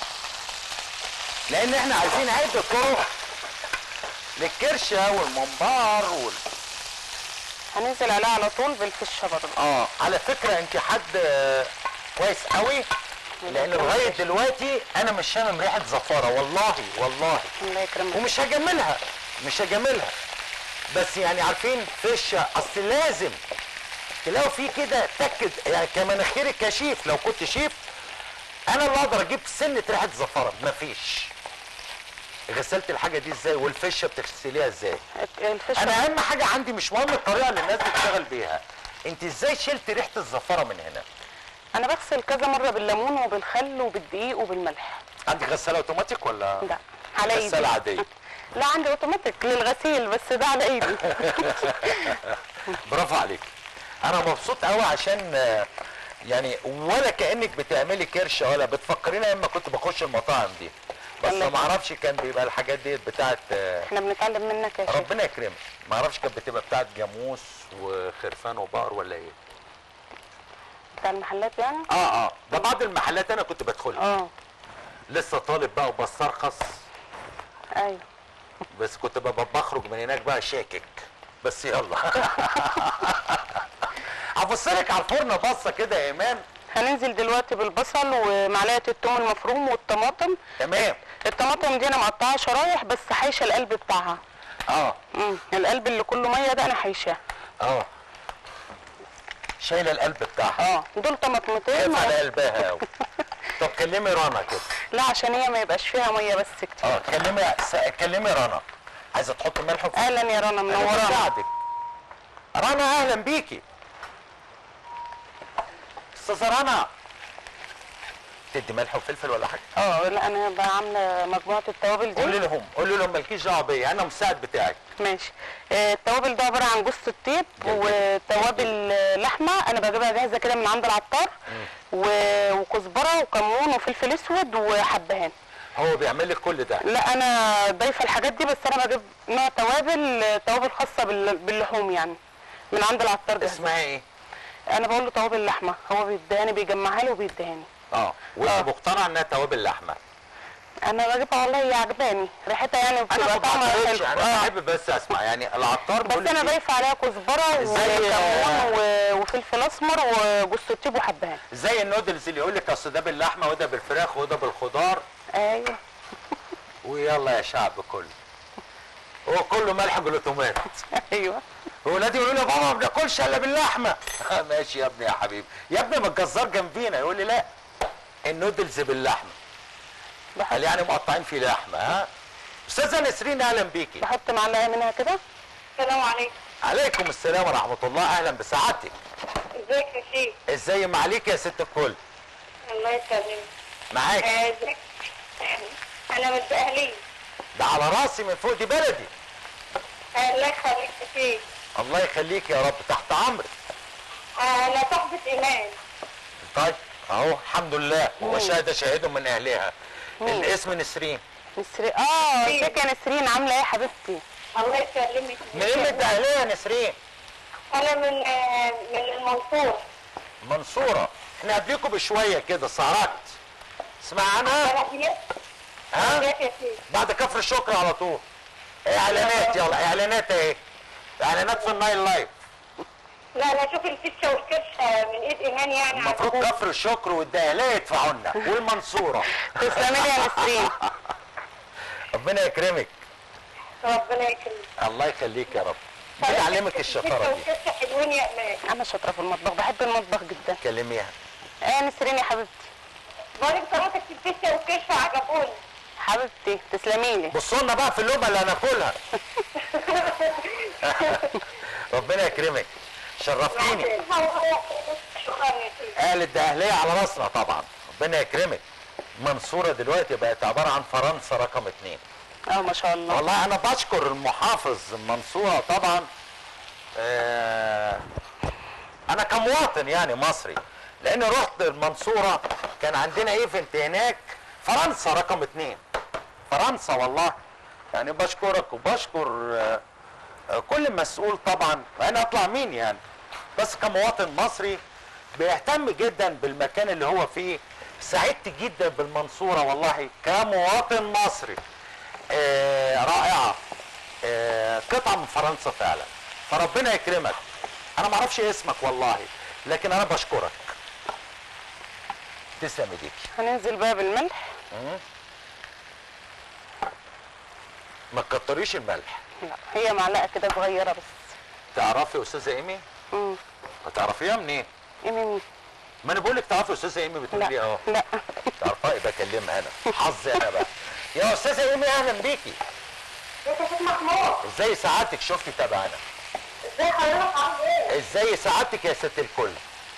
[SPEAKER 1] لان احنا عايزين عده طرق للكرشه والممبار وال...
[SPEAKER 2] هننزل عليها على طول بالفشه برضه
[SPEAKER 1] اه على فكره انت حد آه، كويس قوي لان لغايه دلوقتي انا مش شامم ريحه زفاره والله والله
[SPEAKER 2] الله يكرمك
[SPEAKER 1] ومش هجملها مش هجملها بس يعني عارفين فشه اصل لازم تلاقوا فيه كده تكد يعني كمناخير الكشيف لو كنت شيف انا اللي اقدر اجيب سنه ريحه زفاره مفيش غسلت الحاجه دي ازاي والفشه بتغسليها ازاي
[SPEAKER 2] الفشه
[SPEAKER 1] انا اهم حاجه عندي مش مهم الطريقه اللي الناس بتشتغل بيها انت ازاي شلت ريحه الزفاره من هنا
[SPEAKER 2] انا بغسل كذا مره بالليمون وبالخل وبالدقيق وبالملح
[SPEAKER 1] عندك غساله اوتوماتيك ولا
[SPEAKER 2] لا على ايدي
[SPEAKER 1] غساله عاديه
[SPEAKER 2] لا عندي اوتوماتيك للغسيل بس ده على ايدي
[SPEAKER 1] برافو عليك
[SPEAKER 5] انا مبسوط قوي عشان آه، يعني ولا كانك بتعملي كرشه ولا بتفكريني لما كنت بخش المطاعم دي بس
[SPEAKER 2] الله
[SPEAKER 5] ما اعرفش كان بيبقى الحاجات ديت بتاعت آه،
[SPEAKER 2] احنا بنتعلم منك يا شيخ
[SPEAKER 5] ربنا يكرمك ما اعرفش كانت بتبقى بتاعت جاموس
[SPEAKER 1] وخرفان وبقر ولا ايه
[SPEAKER 2] بتاع المحلات يعني
[SPEAKER 1] اه اه ده بعض المحلات انا كنت بدخلها
[SPEAKER 2] اه
[SPEAKER 1] لسه طالب بقى وبسترخص
[SPEAKER 2] ايوه
[SPEAKER 1] بس كنت ببقى بخرج من هناك بقى شاكك بس يلا هبص لك على الفرن بصه كده يا ايمان
[SPEAKER 2] هننزل دلوقتي بالبصل ومعلقه الثوم المفروم والطماطم
[SPEAKER 1] تمام
[SPEAKER 2] الطماطم دي انا مقطعها شرايح بس حايشه القلب بتاعها
[SPEAKER 1] اه
[SPEAKER 2] امم القلب اللي كله ميه ده انا حايشاه
[SPEAKER 1] اه
[SPEAKER 5] شايله القلب بتاعها
[SPEAKER 2] اه دول طماطمتين
[SPEAKER 5] خايف على
[SPEAKER 2] مع-
[SPEAKER 5] قلبها قوي طب كلمي رنا كده
[SPEAKER 2] لا عشان هي ما يبقاش فيها ميه بس كتير
[SPEAKER 5] اه كلمي س- كلمي رنا عايزه تحط ملح وفلفل
[SPEAKER 2] اهلا يا رنا
[SPEAKER 5] انا
[SPEAKER 2] منورانا
[SPEAKER 5] بساعدك رنا اهلا بيكي استاذه رنا تدي ملح وفلفل ولا حاجه
[SPEAKER 2] اه لا انا بقى عامله مجموعه التوابل دي
[SPEAKER 1] قولي لهم قولي لهم مالكيش دعوه بيا انا مساعد بتاعك
[SPEAKER 2] ماشي آه، التوابل ده عباره عن جوز الطيب
[SPEAKER 1] جميل.
[SPEAKER 2] وتوابل آه، لحمه انا بجيبها جاهزه كده من عند العطار و- وكزبره وكمون وفلفل اسود وحبهان
[SPEAKER 1] هو بيعمل لك كل ده
[SPEAKER 2] لا انا ضايفه الحاجات دي بس انا بجيب نوع توابل آه، توابل خاصه بال- باللحوم يعني من عند العطار جاهزه
[SPEAKER 1] اسمها ايه
[SPEAKER 2] انا بقول له توابل لحمه هو بيديهاني بيجمعها لي وبيديهاني
[SPEAKER 1] اه
[SPEAKER 2] آه.
[SPEAKER 1] وانت مقتنع انها توابل لحمه
[SPEAKER 2] انا بجيبها والله هي عجباني ريحتها يعني
[SPEAKER 1] انا
[SPEAKER 2] بتبقى
[SPEAKER 1] ما
[SPEAKER 2] طعمها
[SPEAKER 1] بعترضش
[SPEAKER 2] حلو
[SPEAKER 1] انا
[SPEAKER 2] آه.
[SPEAKER 1] بحب بس اسمع يعني العطار
[SPEAKER 2] بس
[SPEAKER 1] بيقول
[SPEAKER 2] انا
[SPEAKER 1] لك إيه؟
[SPEAKER 2] ضايفه عليها كزبره
[SPEAKER 1] زي-
[SPEAKER 2] وكمون و- وفلفل اسمر وجوز الطيب وحبهان
[SPEAKER 1] زي النودلز اللي يقول لك اصل ده باللحمه وده بالفراخ وده بالخضار
[SPEAKER 2] ايوه
[SPEAKER 1] ويلا يا شعب كله هو كله ملح جلوتومات
[SPEAKER 2] ايوه
[SPEAKER 1] ولادي يقولوا لي يا بابا ما بناكلش الا باللحمه ماشي يا ابني يا حبيبي يا ابني ما الجزار جنبينا يقول لي لا النودلز باللحمه
[SPEAKER 2] بحط,
[SPEAKER 1] قال يعني مقطعين فيه لحمه ها استاذه نسرين اهلا بيكي
[SPEAKER 2] بحط معلقه منها كده
[SPEAKER 3] السلام عليكم
[SPEAKER 1] عليكم السلام ورحمه الله اهلا بسعادتك
[SPEAKER 3] ازيك يا شيخ
[SPEAKER 1] ازاي ما عليك يا ست الكل
[SPEAKER 3] الله يسلمك
[SPEAKER 1] معاك
[SPEAKER 3] آه، ازيك انا من اهلي
[SPEAKER 1] ده على راسي من فوق دي بلدي
[SPEAKER 3] الله يخليك يا شيخ
[SPEAKER 1] الله يخليك يا رب تحت امرك
[SPEAKER 3] آه، انا صاحبة ايمان
[SPEAKER 1] طيب اهو الحمد لله وشهد شاهد من اهلها الاسم نسرين
[SPEAKER 2] نسرين اه ازيك يا نسرين عامله ايه يا حبيبتي
[SPEAKER 3] الله يسلمك
[SPEAKER 1] منين انت اهليه يا نسرين
[SPEAKER 3] انا من آه، من المنصورة
[SPEAKER 1] منصوره احنا قبليكم بشويه كده سهرات اسمع عنها
[SPEAKER 3] انا هناك
[SPEAKER 1] ها
[SPEAKER 3] هناك يا شيخ
[SPEAKER 1] بعد كفر الشكر على طول اعلانات يلا اعلانات اهي اعلانات في النايل لايف
[SPEAKER 3] لا انا اشوف الفشه والكرشه من ايد ايمان يعني
[SPEAKER 1] المفروض
[SPEAKER 3] عجبوني.
[SPEAKER 1] كفر الشكر والدهليه يدفعونا والمنصوره
[SPEAKER 2] تسلمي لي يا نسرين
[SPEAKER 1] ربنا يكرمك
[SPEAKER 3] ربنا يكرمك
[SPEAKER 1] الله يخليك يا رب مين علمك الشطاره
[SPEAKER 3] الفشه
[SPEAKER 1] دي
[SPEAKER 3] والكرشه حلوين يا ايمان
[SPEAKER 2] انا شاطره في المطبخ بحب المطبخ جدا
[SPEAKER 1] كلميها
[SPEAKER 2] ايه يا نسرين يا حبيبتي
[SPEAKER 3] بقولك طريقتك في الفشه والكرشه عجبوني
[SPEAKER 2] حبيبتي تسلمي لي
[SPEAKER 1] بصوا لنا بقى في اللقمه اللي هناكلها ربنا يكرمك شرفتيني
[SPEAKER 3] شكرا يا شيخ
[SPEAKER 1] اهل الدهليه على راسنا طبعا ربنا يكرمك منصوره دلوقتي بقت عباره عن فرنسا رقم اتنين
[SPEAKER 2] اه ما شاء الله
[SPEAKER 1] والله انا بشكر المحافظ المنصوره طبعا آه انا كمواطن يعني مصري لان رحت المنصوره كان عندنا ايفنت هناك فرنسا رقم اتنين فرنسا والله يعني بشكرك وبشكر آه، آه، كل مسؤول طبعا انا اطلع مين يعني بس كمواطن مصري بيهتم جدا بالمكان اللي هو فيه سعدت جدا بالمنصوره والله كمواطن مصري آه رائعه آه قطعه من فرنسا فعلا فربنا يكرمك انا ما اعرفش اسمك والله لكن انا بشكرك تسلم ايديك
[SPEAKER 2] هننزل بقى بالملح
[SPEAKER 1] ما تكتريش الملح
[SPEAKER 2] لا هي معلقه كده صغيره بس
[SPEAKER 1] تعرفي يا استاذه ايمي
[SPEAKER 2] امم
[SPEAKER 1] تعرفيها منين
[SPEAKER 2] ايه مين
[SPEAKER 1] ما انا بقول لك تعرفي يا استاذه ايمي بتقولي لي اه
[SPEAKER 2] لا
[SPEAKER 1] تعرفها يبقى اكلمها انا حظي انا بقى يا استاذه ايمي اهلا بيكي
[SPEAKER 3] ازيك يا شيخ محمود
[SPEAKER 1] ازاي سعادتك شفتي تبعنا
[SPEAKER 3] ازاي حضرتك عامل ايه؟
[SPEAKER 1] ازاي سعادتك يا ست الكل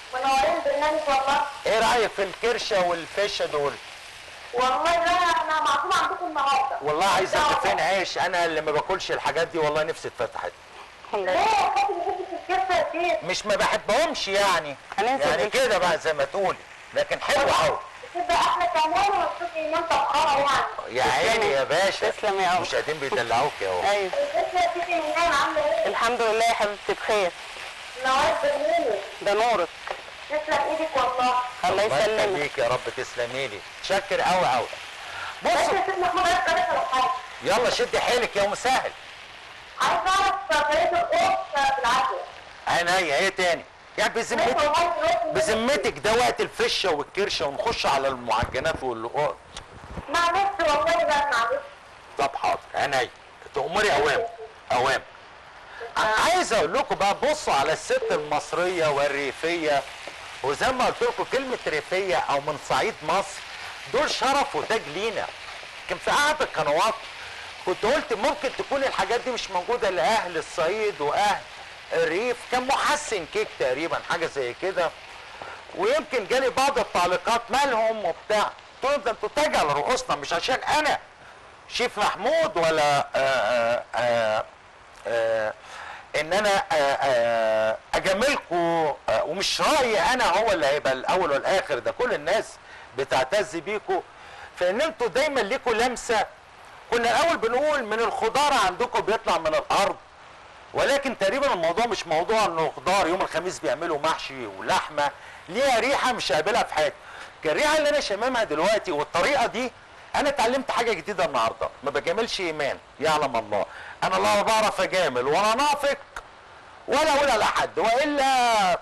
[SPEAKER 3] منورين البرنامج والله
[SPEAKER 5] ايه رايك في الكرشه والفشه دول
[SPEAKER 3] والله لا انا معزومه عندكم النهارده
[SPEAKER 5] والله عايز اكل فين عيش انا اللي ما باكلش الحاجات دي والله نفسي اتفتحت
[SPEAKER 2] الله
[SPEAKER 3] ليه
[SPEAKER 2] يسلمك.
[SPEAKER 3] خاطر بحبك الكرشه يا سيدي
[SPEAKER 5] مش ما بحبهمش يعني
[SPEAKER 2] هننزل
[SPEAKER 5] يعني
[SPEAKER 2] بك.
[SPEAKER 5] كده بقى زي ما تقولي لكن حلو قوي
[SPEAKER 3] بتبقى احلى كمان ومبسوط ان انت بخار يعني
[SPEAKER 5] يا عيني يا باشا
[SPEAKER 2] تسلم يا أبو.
[SPEAKER 5] مش قاعدين بيدلعوك يا اهو
[SPEAKER 2] ايوه
[SPEAKER 3] الكرشه يا سيدي من نايم عامله ايه؟
[SPEAKER 2] الحمد لله يا حبيبتي بخير
[SPEAKER 3] منورين البرنامج
[SPEAKER 2] ده نورك
[SPEAKER 3] تسلم ايدك والله
[SPEAKER 2] الله
[SPEAKER 5] الله
[SPEAKER 2] يسلمك
[SPEAKER 5] يخليك يا رب تسلمي لي شكر قوي قوي
[SPEAKER 3] بس
[SPEAKER 5] بصوا
[SPEAKER 3] يا سيدي محمود عايز اسالك على حاجه
[SPEAKER 5] يلا شدي حيلك يا مسهل
[SPEAKER 3] عايز اعرف طريقه القط بالعافيه
[SPEAKER 5] عينيا ايه تاني يعني بذمتك بذمتك ده وقت الفشه والكرشه ونخش على المعجنات واللقاط
[SPEAKER 3] معلش والله بقى معلش
[SPEAKER 5] طب حاضر عينيا تأمري اوام اوام عايز اقول لكم بقى بصوا على الست المصريه والريفيه وزي ما قلت لكم كلمه ريفيه او من صعيد مصر دول شرف وتاج لينا كان في احد القنوات كنت قلت ممكن تكون الحاجات دي مش موجوده لاهل الصعيد واهل الريف كان محسن كيك تقريبا حاجه زي كده ويمكن جالي بعض التعليقات مالهم وبتاع قلت لهم ده انتوا تاج على رؤوسنا مش عشان انا شيف محمود ولا آآ آآ آآ ان انا آآ اجاملكم ومش رايي انا هو اللي هيبقى الاول والاخر ده كل الناس بتعتز بيكم فان انتوا دايما ليكوا لمسه كنا الاول بنقول من الخضار عندكم بيطلع من الارض ولكن تقريبا الموضوع مش موضوع انه خضار يوم الخميس بيعملوا محشي ولحمه ليها ريحه مش هقابلها في حياتي كان الريحه اللي انا شاممها دلوقتي والطريقه دي انا اتعلمت حاجه جديده النهارده ما بجاملش ايمان يعلم الله انا لا بعرف اجامل ولا نافق ولا اقول على حد والا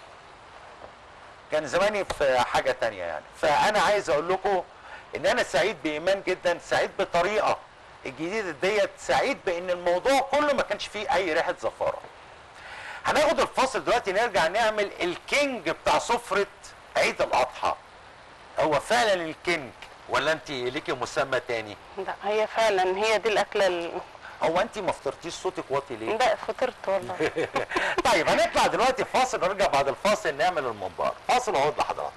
[SPEAKER 5] كان زماني في حاجه تانية يعني فانا عايز اقول لكم ان انا سعيد بايمان جدا سعيد بطريقه الجديده ديت سعيد بان الموضوع كله ما كانش فيه اي ريحه زفاره هناخد الفاصل دلوقتي نرجع نعمل الكينج بتاع سفره عيد الاضحى هو فعلا الكينج ولا انت ليكي مسمى تاني
[SPEAKER 2] لا هي فعلا هي دي الاكله ال...
[SPEAKER 5] هو انت ما فطرتيش صوتك واطي ليه
[SPEAKER 2] لا فطرت والله
[SPEAKER 5] طيب هنطلع دلوقتي فاصل ونرجع بعد الفاصل نعمل الممبار فاصل اهو لحضراتكم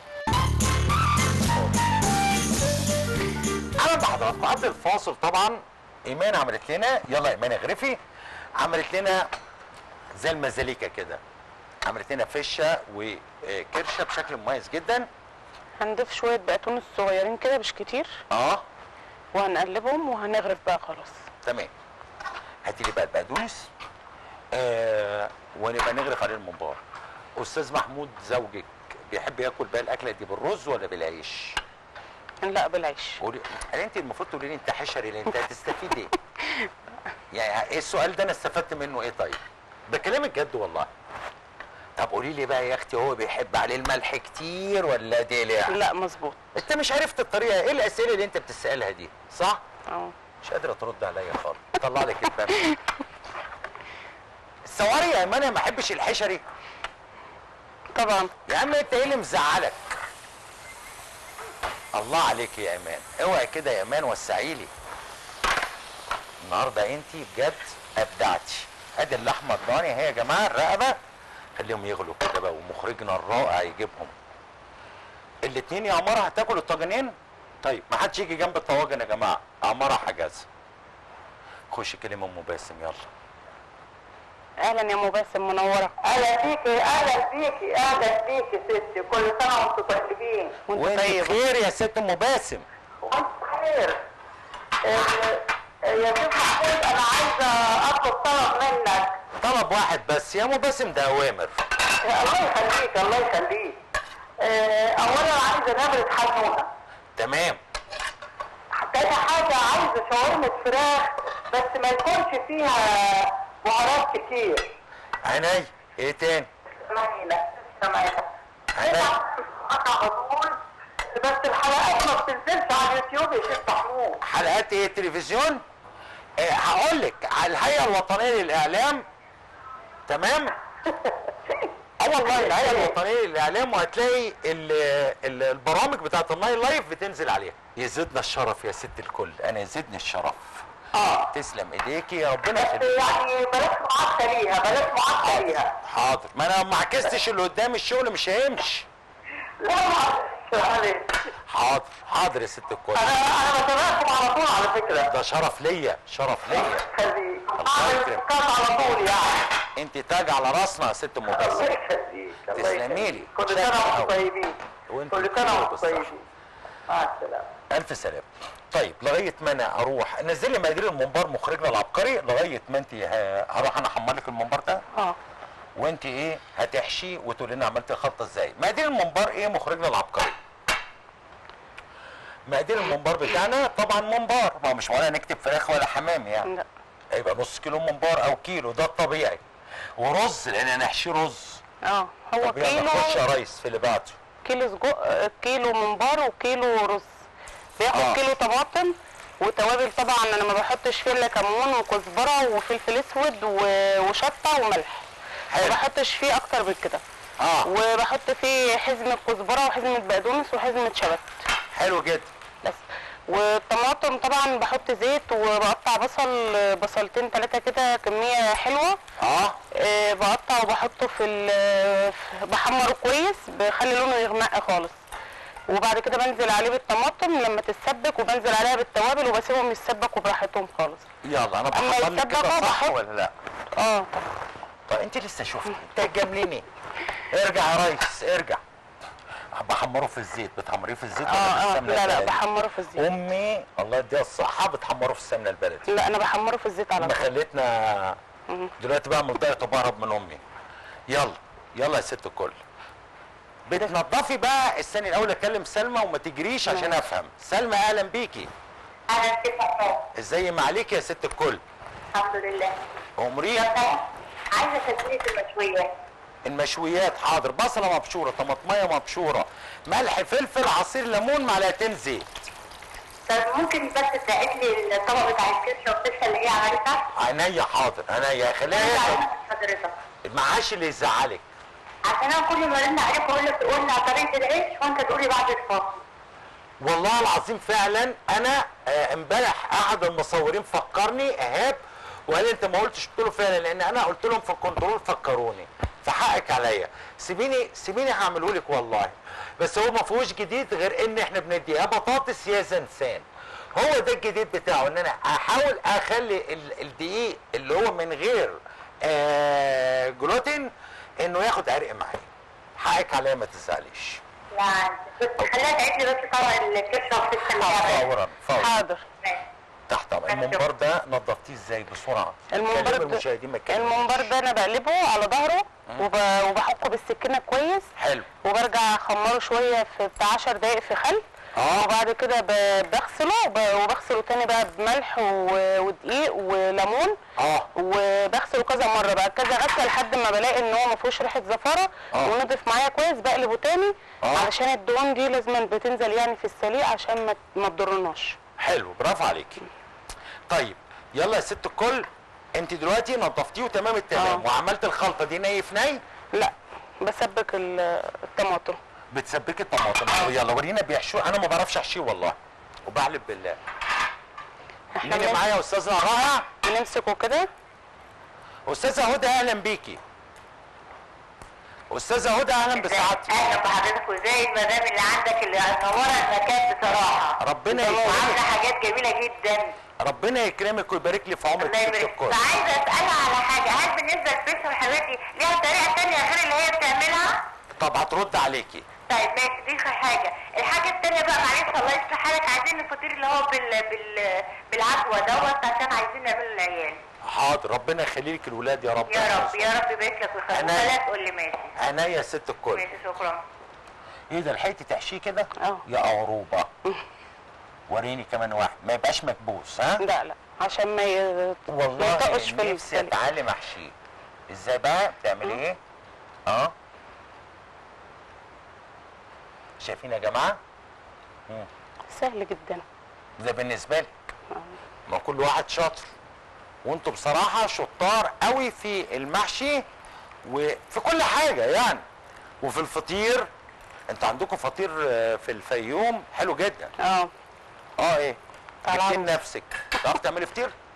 [SPEAKER 5] اهلا بحضراتكم بعد الفاصل طبعا ايمان عملت لنا يلا ايمان اغرفي عملت لنا زي المزاليكا كده عملت لنا فشه وكرشه بشكل مميز جدا
[SPEAKER 2] هنضيف شويه بقدونس صغيرين كده مش كتير
[SPEAKER 5] اه
[SPEAKER 2] وهنقلبهم وهنغرف بقى خلاص
[SPEAKER 5] تمام هاتي لي بقى البقدونس آه ونبقى نغرف عليه الممبار استاذ محمود زوجك بيحب ياكل بقى الاكله دي بالرز ولا بالعيش
[SPEAKER 2] لا بالعيش
[SPEAKER 5] قولي يعني انت المفروض تقولي لي انت حشري ليه انت هتستفيد ايه يعني ايه السؤال ده انا استفدت منه ايه طيب بكلمك جد والله طب قولي لي بقى يا اختي هو بيحب عليه الملح كتير ولا دلع
[SPEAKER 2] لا مظبوط
[SPEAKER 5] انت مش عرفت الطريقه ايه الاسئله اللي انت بتسالها دي صح
[SPEAKER 2] اه
[SPEAKER 5] مش قادره ترد عليا خالص طلع لك الفم السواري يا ايمان أنا ما احبش الحشري
[SPEAKER 2] طبعا
[SPEAKER 5] يا عم انت ايه اللي مزعلك الله عليك يا ايمان اوعي كده يا ايمان وسعي لي النهارده انت بجد ابدعتي ادي اللحمه الضاني اهي يا جماعه الرقبه خليهم يغلوا كده بقى ومخرجنا الرائع يجيبهم الاتنين يا عماره هتاكل الطاجنين طيب ما حدش يجي جنب الطواجن يا جماعه عماره حجاز خش كلمه ام باسم يلا
[SPEAKER 2] اهلا يا ام باسم منوره
[SPEAKER 3] اهلا بيكي اهلا بيكي اهلا بيكي ستي كل سنه وانتم طيبين
[SPEAKER 2] وانت
[SPEAKER 5] وانت
[SPEAKER 2] طيب
[SPEAKER 5] بخير يا ست ام باسم
[SPEAKER 3] وانت بخير ال- يا شيخ محمود انا عايزه اطلب طلب منك
[SPEAKER 5] طلب واحد بس يا ام باسم ده اوامر
[SPEAKER 3] الله يخليك الله يخليك آه، اولا عايزه نبره حنونه
[SPEAKER 5] تمام
[SPEAKER 3] تاني حاجه عايزه شاورما فراخ بس ما يكونش فيها بهارات كتير
[SPEAKER 5] عيني ايه تاني
[SPEAKER 3] سمعينا سمعينا
[SPEAKER 5] عيني
[SPEAKER 3] قطع طول بس الحلقات ما بتنزلش على اليوتيوب يا شيخ محمود
[SPEAKER 5] حلقات ايه التلفزيون إيه هقول لك على الهيئه الوطنيه للاعلام تمام اه والله الهيئه الوطنيه للاعلام وهتلاقي ال ال البرامج بتاعت النايل لايف بتنزل عليها يزيدنا الشرف يا ست الكل انا يزيدني الشرف
[SPEAKER 3] اه
[SPEAKER 1] تسلم ايديكي يا ربنا
[SPEAKER 3] بس
[SPEAKER 1] يخليك
[SPEAKER 3] يعني بلاش معاكسه ليها بلاش معاكسه ليها
[SPEAKER 1] حاضر ما انا ما عكستش اللي قدام الشغل مش هيمشي
[SPEAKER 3] لا معلش معلش
[SPEAKER 1] حاضر حاضر يا ست الكل
[SPEAKER 3] انا انا بتابعكم على طول على فكره
[SPEAKER 1] ده شرف ليا شرف ليا
[SPEAKER 3] خليك
[SPEAKER 1] الله
[SPEAKER 3] اعمل
[SPEAKER 1] يكرمك.
[SPEAKER 3] كات على طول يعني
[SPEAKER 1] انت تاج على راسنا يا ست ام
[SPEAKER 3] الله
[SPEAKER 1] باسم
[SPEAKER 3] يخليك الله
[SPEAKER 1] تسلمي
[SPEAKER 3] يخليك.
[SPEAKER 1] لي.
[SPEAKER 3] كل
[SPEAKER 1] شكرا
[SPEAKER 3] سنه وانتم
[SPEAKER 1] أوي.
[SPEAKER 3] طيبين
[SPEAKER 1] وانت
[SPEAKER 3] كل
[SPEAKER 1] بخير
[SPEAKER 3] سنه وانتم
[SPEAKER 1] وبالصحة.
[SPEAKER 3] طيبين مع السلامه
[SPEAKER 1] الف سلام طيب لغايه ما انا اروح نزل لي مقادير الممبار مخرجنا العبقري لغايه ما انت ه- هروح انا احمر لك الممبار ده
[SPEAKER 2] اه
[SPEAKER 1] وانت ايه هتحشي وتقول لنا عملت الخلطه ازاي مقادير الممبار ايه مخرجنا العبقري مقادير الممبار بتاعنا طبعا ممبار ما هو مش ولا نكتب فراخ ولا حمام يعني
[SPEAKER 2] لا
[SPEAKER 1] هيبقى نص كيلو ممبار او كيلو ده الطبيعي ورز لان انا هحشيه رز
[SPEAKER 2] اه هو
[SPEAKER 1] طب يلا
[SPEAKER 2] كيلو
[SPEAKER 1] خش يا ريس في اللي بعده
[SPEAKER 2] كيلو سجق كيلو ممبار وكيلو رز بياخد
[SPEAKER 1] آه.
[SPEAKER 2] كيلو طماطم وتوابل طبعا انا ما بحطش فيه الا كمون وكزبره وفلفل اسود و- وشطه وملح ما
[SPEAKER 1] حلو
[SPEAKER 2] بحطش فيه اكتر من كده
[SPEAKER 1] اه
[SPEAKER 2] وبحط فيه حزمه كزبره وحزمه بقدونس وحزمه شبت
[SPEAKER 1] حلو جدا
[SPEAKER 2] بس والطماطم طبعا بحط زيت وبقطع بصل بصلتين ثلاثه كده كميه حلوه
[SPEAKER 1] اه
[SPEAKER 2] آه، بقطع وبحطه في ال- في- بحمره كويس بخلي لونه يغمق خالص وبعد كده بنزل عليه بالطماطم لما تتسبك وبنزل عليها بالتوابل وبسيبهم يتسبكوا براحتهم خالص
[SPEAKER 1] يلا انا
[SPEAKER 2] أما
[SPEAKER 1] بحضر لك كده
[SPEAKER 2] يتسبكوا
[SPEAKER 1] صح
[SPEAKER 2] بحط-
[SPEAKER 1] ولا لا
[SPEAKER 2] اه
[SPEAKER 1] طب انت لسه شفتي انت جامليني ارجع يا ريس ارجع بحمره في الزيت بتحمريه في الزيت ولا في
[SPEAKER 2] اه اه
[SPEAKER 1] السمنه
[SPEAKER 2] لا لا
[SPEAKER 1] البلدي؟
[SPEAKER 2] بحمره في الزيت
[SPEAKER 1] امي الله يديها الصحه بتحمره في السمنه البلدي
[SPEAKER 2] لا انا بحمره في الزيت على
[SPEAKER 1] ما
[SPEAKER 2] طول
[SPEAKER 1] خلتنا
[SPEAKER 2] مم.
[SPEAKER 1] دلوقتي بعمل دايت وبهرب من امي يلا يلا يا ست الكل بتنضفي بقى استني الاول اكلم سلمى وما تجريش عشان افهم سلمى اهلا بيكي
[SPEAKER 3] انا كيف أحسن؟
[SPEAKER 1] ازاي ما عليك يا ست الكل
[SPEAKER 3] الحمد لله
[SPEAKER 1] امريها
[SPEAKER 3] عايزه تسويه المشويات
[SPEAKER 1] المشويات حاضر بصله مبشوره طماطميه مبشوره ملح فلفل عصير ليمون معلقتين زيت
[SPEAKER 3] طب ممكن بس تلاقي لي الطبق بتاع الكرشه والقشة اللي هي عملتها؟
[SPEAKER 1] عينيا حاضر عينيا
[SPEAKER 3] انا
[SPEAKER 1] خليها
[SPEAKER 3] زعلانه من حضرتك
[SPEAKER 1] معاش اللي يزعلك
[SPEAKER 3] عشان انا كل ما ارن عليك اقول لك تقول لي على طريقه العيش وانت تقولي بعد الفاصل
[SPEAKER 1] والله العظيم فعلا انا آه، امبارح احد المصورين فكرني ايهاب وقال لي انت ما قلتش قلت له فعلا لان انا قلت لهم في الكنترول فكروني فحقك عليا سيبيني سيبيني هعمله لك والله بس هو ما فيهوش جديد غير ان احنا بندي يا بطاطس يا زنسان هو ده الجديد بتاعه ان انا احاول اخلي ال- الدقيق اللي هو من غير آه جلوتين انه ياخد عرق معايا حقك عليا ما تزعليش
[SPEAKER 3] يعني بس خليها تعيد لي بس طبق الكرشه والقشة اللي هي عملتها
[SPEAKER 1] فورا فورا
[SPEAKER 2] حاضر
[SPEAKER 3] ماشي.
[SPEAKER 1] تحت أمر. الممبار ده نضفتيه ازاي بسرعه
[SPEAKER 2] الممبار
[SPEAKER 1] كلم
[SPEAKER 2] ده
[SPEAKER 1] المشاهدين ما يتكلموش.
[SPEAKER 2] الممبار ده انا بقلبه على ظهره وب- وبحكه بالسكينه كويس
[SPEAKER 1] حلو
[SPEAKER 2] وبرجع اخمره شويه في بتاع 10 دقايق في خل
[SPEAKER 1] اه
[SPEAKER 2] وبعد كده ب- بغسله ب- وبغسله تاني بقى بملح و- ودقيق وليمون
[SPEAKER 1] اه
[SPEAKER 2] وبغسله كذا مره بقى كذا غسله لحد ما بلاقي ان هو ما فيهوش ريحه زفاره
[SPEAKER 1] آه.
[SPEAKER 2] ونضف معايا كويس بقلبه تاني
[SPEAKER 1] آه.
[SPEAKER 2] علشان الدهون دي لازم بتنزل يعني في السليق عشان ما ما تضرناش
[SPEAKER 1] حلو برافو عليكي طيب يلا يا ست الكل انت دلوقتي نضفتيه وتمام التمام
[SPEAKER 2] آه.
[SPEAKER 1] وعملت الخلطه دي ني في ني
[SPEAKER 2] لا بسبك ال- الطماطم
[SPEAKER 1] بتسبكي الطماطم يلا ورينا بيحشوه انا ما بعرفش احشيه والله وبحلف بالله
[SPEAKER 2] احنا
[SPEAKER 1] نيجي معايا يا استاذنا رائع
[SPEAKER 2] بنمسكه كده
[SPEAKER 1] استاذه هدى اهلا بيكي استاذه هدى اهلا بسعادتك
[SPEAKER 3] اهلا بحضرتك وازاي المدام اللي عندك اللي منوره المكان بصراحه
[SPEAKER 1] ربنا
[SPEAKER 3] وعامله
[SPEAKER 1] يكرمك
[SPEAKER 3] حاجات جميله جدا
[SPEAKER 1] ربنا يكرمك ويبارك لي في عمرك
[SPEAKER 3] الله
[SPEAKER 1] يا ست
[SPEAKER 3] يبارك
[SPEAKER 1] الكل
[SPEAKER 3] فعايزه اسالها على حاجه هل بالنسبه للبيتزا والحاجات دي ليها طريقه ثانيه غير اللي هي بتعملها؟
[SPEAKER 1] طب هترد عليكي
[SPEAKER 3] طيب ماشي دي حاجه الحاجه الثانيه بقى معلش الله يصلح حالك عايزين الفطير اللي هو بال بال بالعدوى دوت عشان عايزين نعمله للعيال
[SPEAKER 1] حاضر ربنا يخلي لك الولاد يا رب
[SPEAKER 3] يا رب يا رب يبارك لك ويخليك
[SPEAKER 1] أنا-
[SPEAKER 3] ولا تقول لي ماشي
[SPEAKER 1] انا يا ست الكل
[SPEAKER 3] ماشي شكرا
[SPEAKER 1] ايه ده لحقتي تحشيه كده
[SPEAKER 2] اه.
[SPEAKER 1] يا قروبه وريني كمان واحد ما يبقاش مكبوس ها
[SPEAKER 2] لا لا عشان ما ي- ما
[SPEAKER 1] والله
[SPEAKER 2] يطقش في
[SPEAKER 1] نفسي
[SPEAKER 2] السلق
[SPEAKER 1] اتعلم احشيه ازاي بقى بتعملي ايه اه شايفين يا جماعه
[SPEAKER 2] سهل جدا
[SPEAKER 1] ده بالنسبه لك ما كل واحد شاطر وانتوا بصراحه شطار قوي في المحشي وفي كل حاجه يعني وفي الفطير انتوا عندكم فطير آه، في الفيوم حلو جدا
[SPEAKER 2] اه
[SPEAKER 1] اه ايه
[SPEAKER 2] تعال
[SPEAKER 1] جبتين
[SPEAKER 2] عروض.
[SPEAKER 1] نفسك تعرف تعملي فطير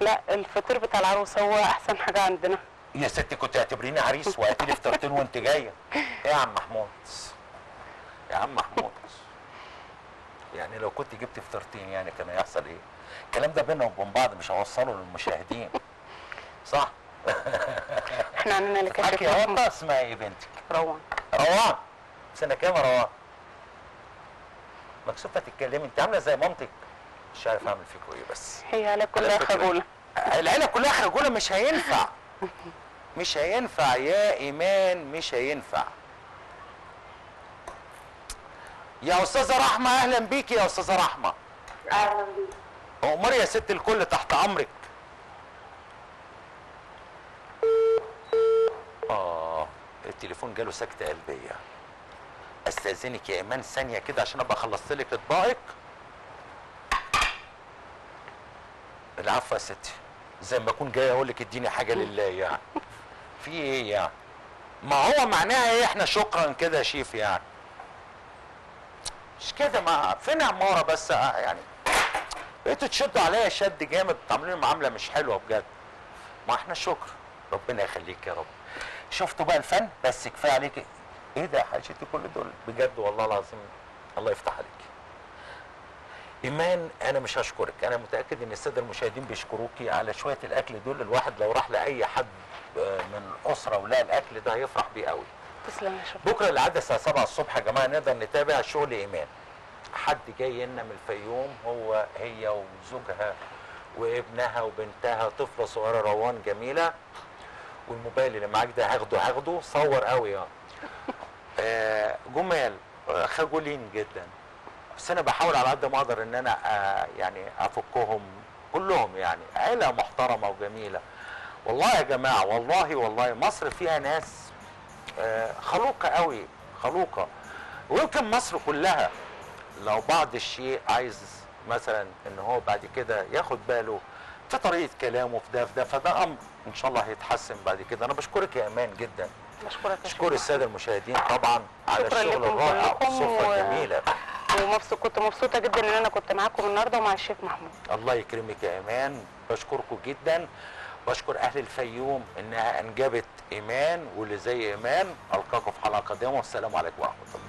[SPEAKER 2] لا الفطير بتاع العروسه هو احسن حاجه عندنا
[SPEAKER 5] يا ستي كنت اعتبريني عريس وقتي لي فطرتين وانت جايه ايه يا عم محمود يا عم محمود يعني لو كنت جبت فطرتين يعني كان هيحصل ايه الكلام ده بينا وبين بعض مش هوصله للمشاهدين صح
[SPEAKER 2] احنا عندنا اللي كانت
[SPEAKER 5] حكي يا وطه اسمها ايه بنتك
[SPEAKER 2] روان
[SPEAKER 5] روان سنه كام يا روان مكسوفه تتكلمي انت عامله زي مامتك مش عارف اعمل فيكوا ايه بس
[SPEAKER 2] هي على كلها
[SPEAKER 5] على فكرة.
[SPEAKER 2] خجوله
[SPEAKER 5] العيله كلها خرجوله مش هينفع مش هينفع يا ايمان مش هينفع يا استاذه رحمه اهلا بيكي يا استاذه رحمه
[SPEAKER 3] اهلا بيك
[SPEAKER 5] امري يا ست الكل تحت امرك اه التليفون جاله سكتة قلبية استاذنك يا ايمان ثانية كده عشان ابقى خلصت لك اطباقك العفو يا ستي زي ما اكون جاي اقول لك اديني حاجة لله يعني في ايه يعني ما هو معناها ايه احنا شكرا كده يا شيف يعني مش كده ما فين عمارة بس آه، يعني بقيتوا تشدوا عليا شد جامد بتعملوا لي معامله مش حلوه بجد ما احنا شكر ربنا يخليك يا رب شفتوا بقى الفن بس كفايه عليك ايه ده يا حاجتي كل دول بجد والله العظيم الله يفتح عليك ايمان انا مش هشكرك انا متاكد ان الساده المشاهدين بيشكروكي على شويه الاكل دول الواحد لو راح لاي حد آه، من اسره ولقى الاكل ده هيفرح بيه قوي
[SPEAKER 2] تسلم يا شكرا
[SPEAKER 5] بكره العاده الساعه 7 الصبح يا جماعه نقدر نتابع شغل ايمان حد جاي لنا من الفيوم هو هي وزوجها وابنها وبنتها طفله صغيره روان جميله والموبايل اللي معاك ده هاخده هاخده صور قوي يعني آه جمال آه، خجولين جدا بس انا بحاول على قد ما اقدر ان انا آه يعني افكهم كلهم يعني عيله محترمه وجميله والله يا جماعه والله والله مصر فيها ناس آه، خلوقه قوي خلوقه ويمكن مصر كلها لو بعض الشيء عايز مثلا ان هو بعد كده ياخد باله في طريقه كلامه في ده في ده فده امر ان شاء الله هيتحسن بعد كده انا بشكرك يا امان جدا
[SPEAKER 2] بشكرك يا
[SPEAKER 5] بشكر
[SPEAKER 2] شكرا
[SPEAKER 5] الساده المشاهدين طبعا على
[SPEAKER 2] شكرا
[SPEAKER 5] الشغل
[SPEAKER 2] لكم
[SPEAKER 5] الرائع
[SPEAKER 2] كلكم
[SPEAKER 5] والصفه
[SPEAKER 2] و-
[SPEAKER 5] الجميله
[SPEAKER 2] ومبسوط كنت مبسوطه جدا ان انا كنت معاكم النهارده ومع الشيف محمود
[SPEAKER 5] الله يكرمك يا ايمان بشكركم جدا بشكر اهل الفيوم انها انجبت ايمان واللي زي ايمان القاكم في حلقه قادمه والسلام عليكم ورحمه الله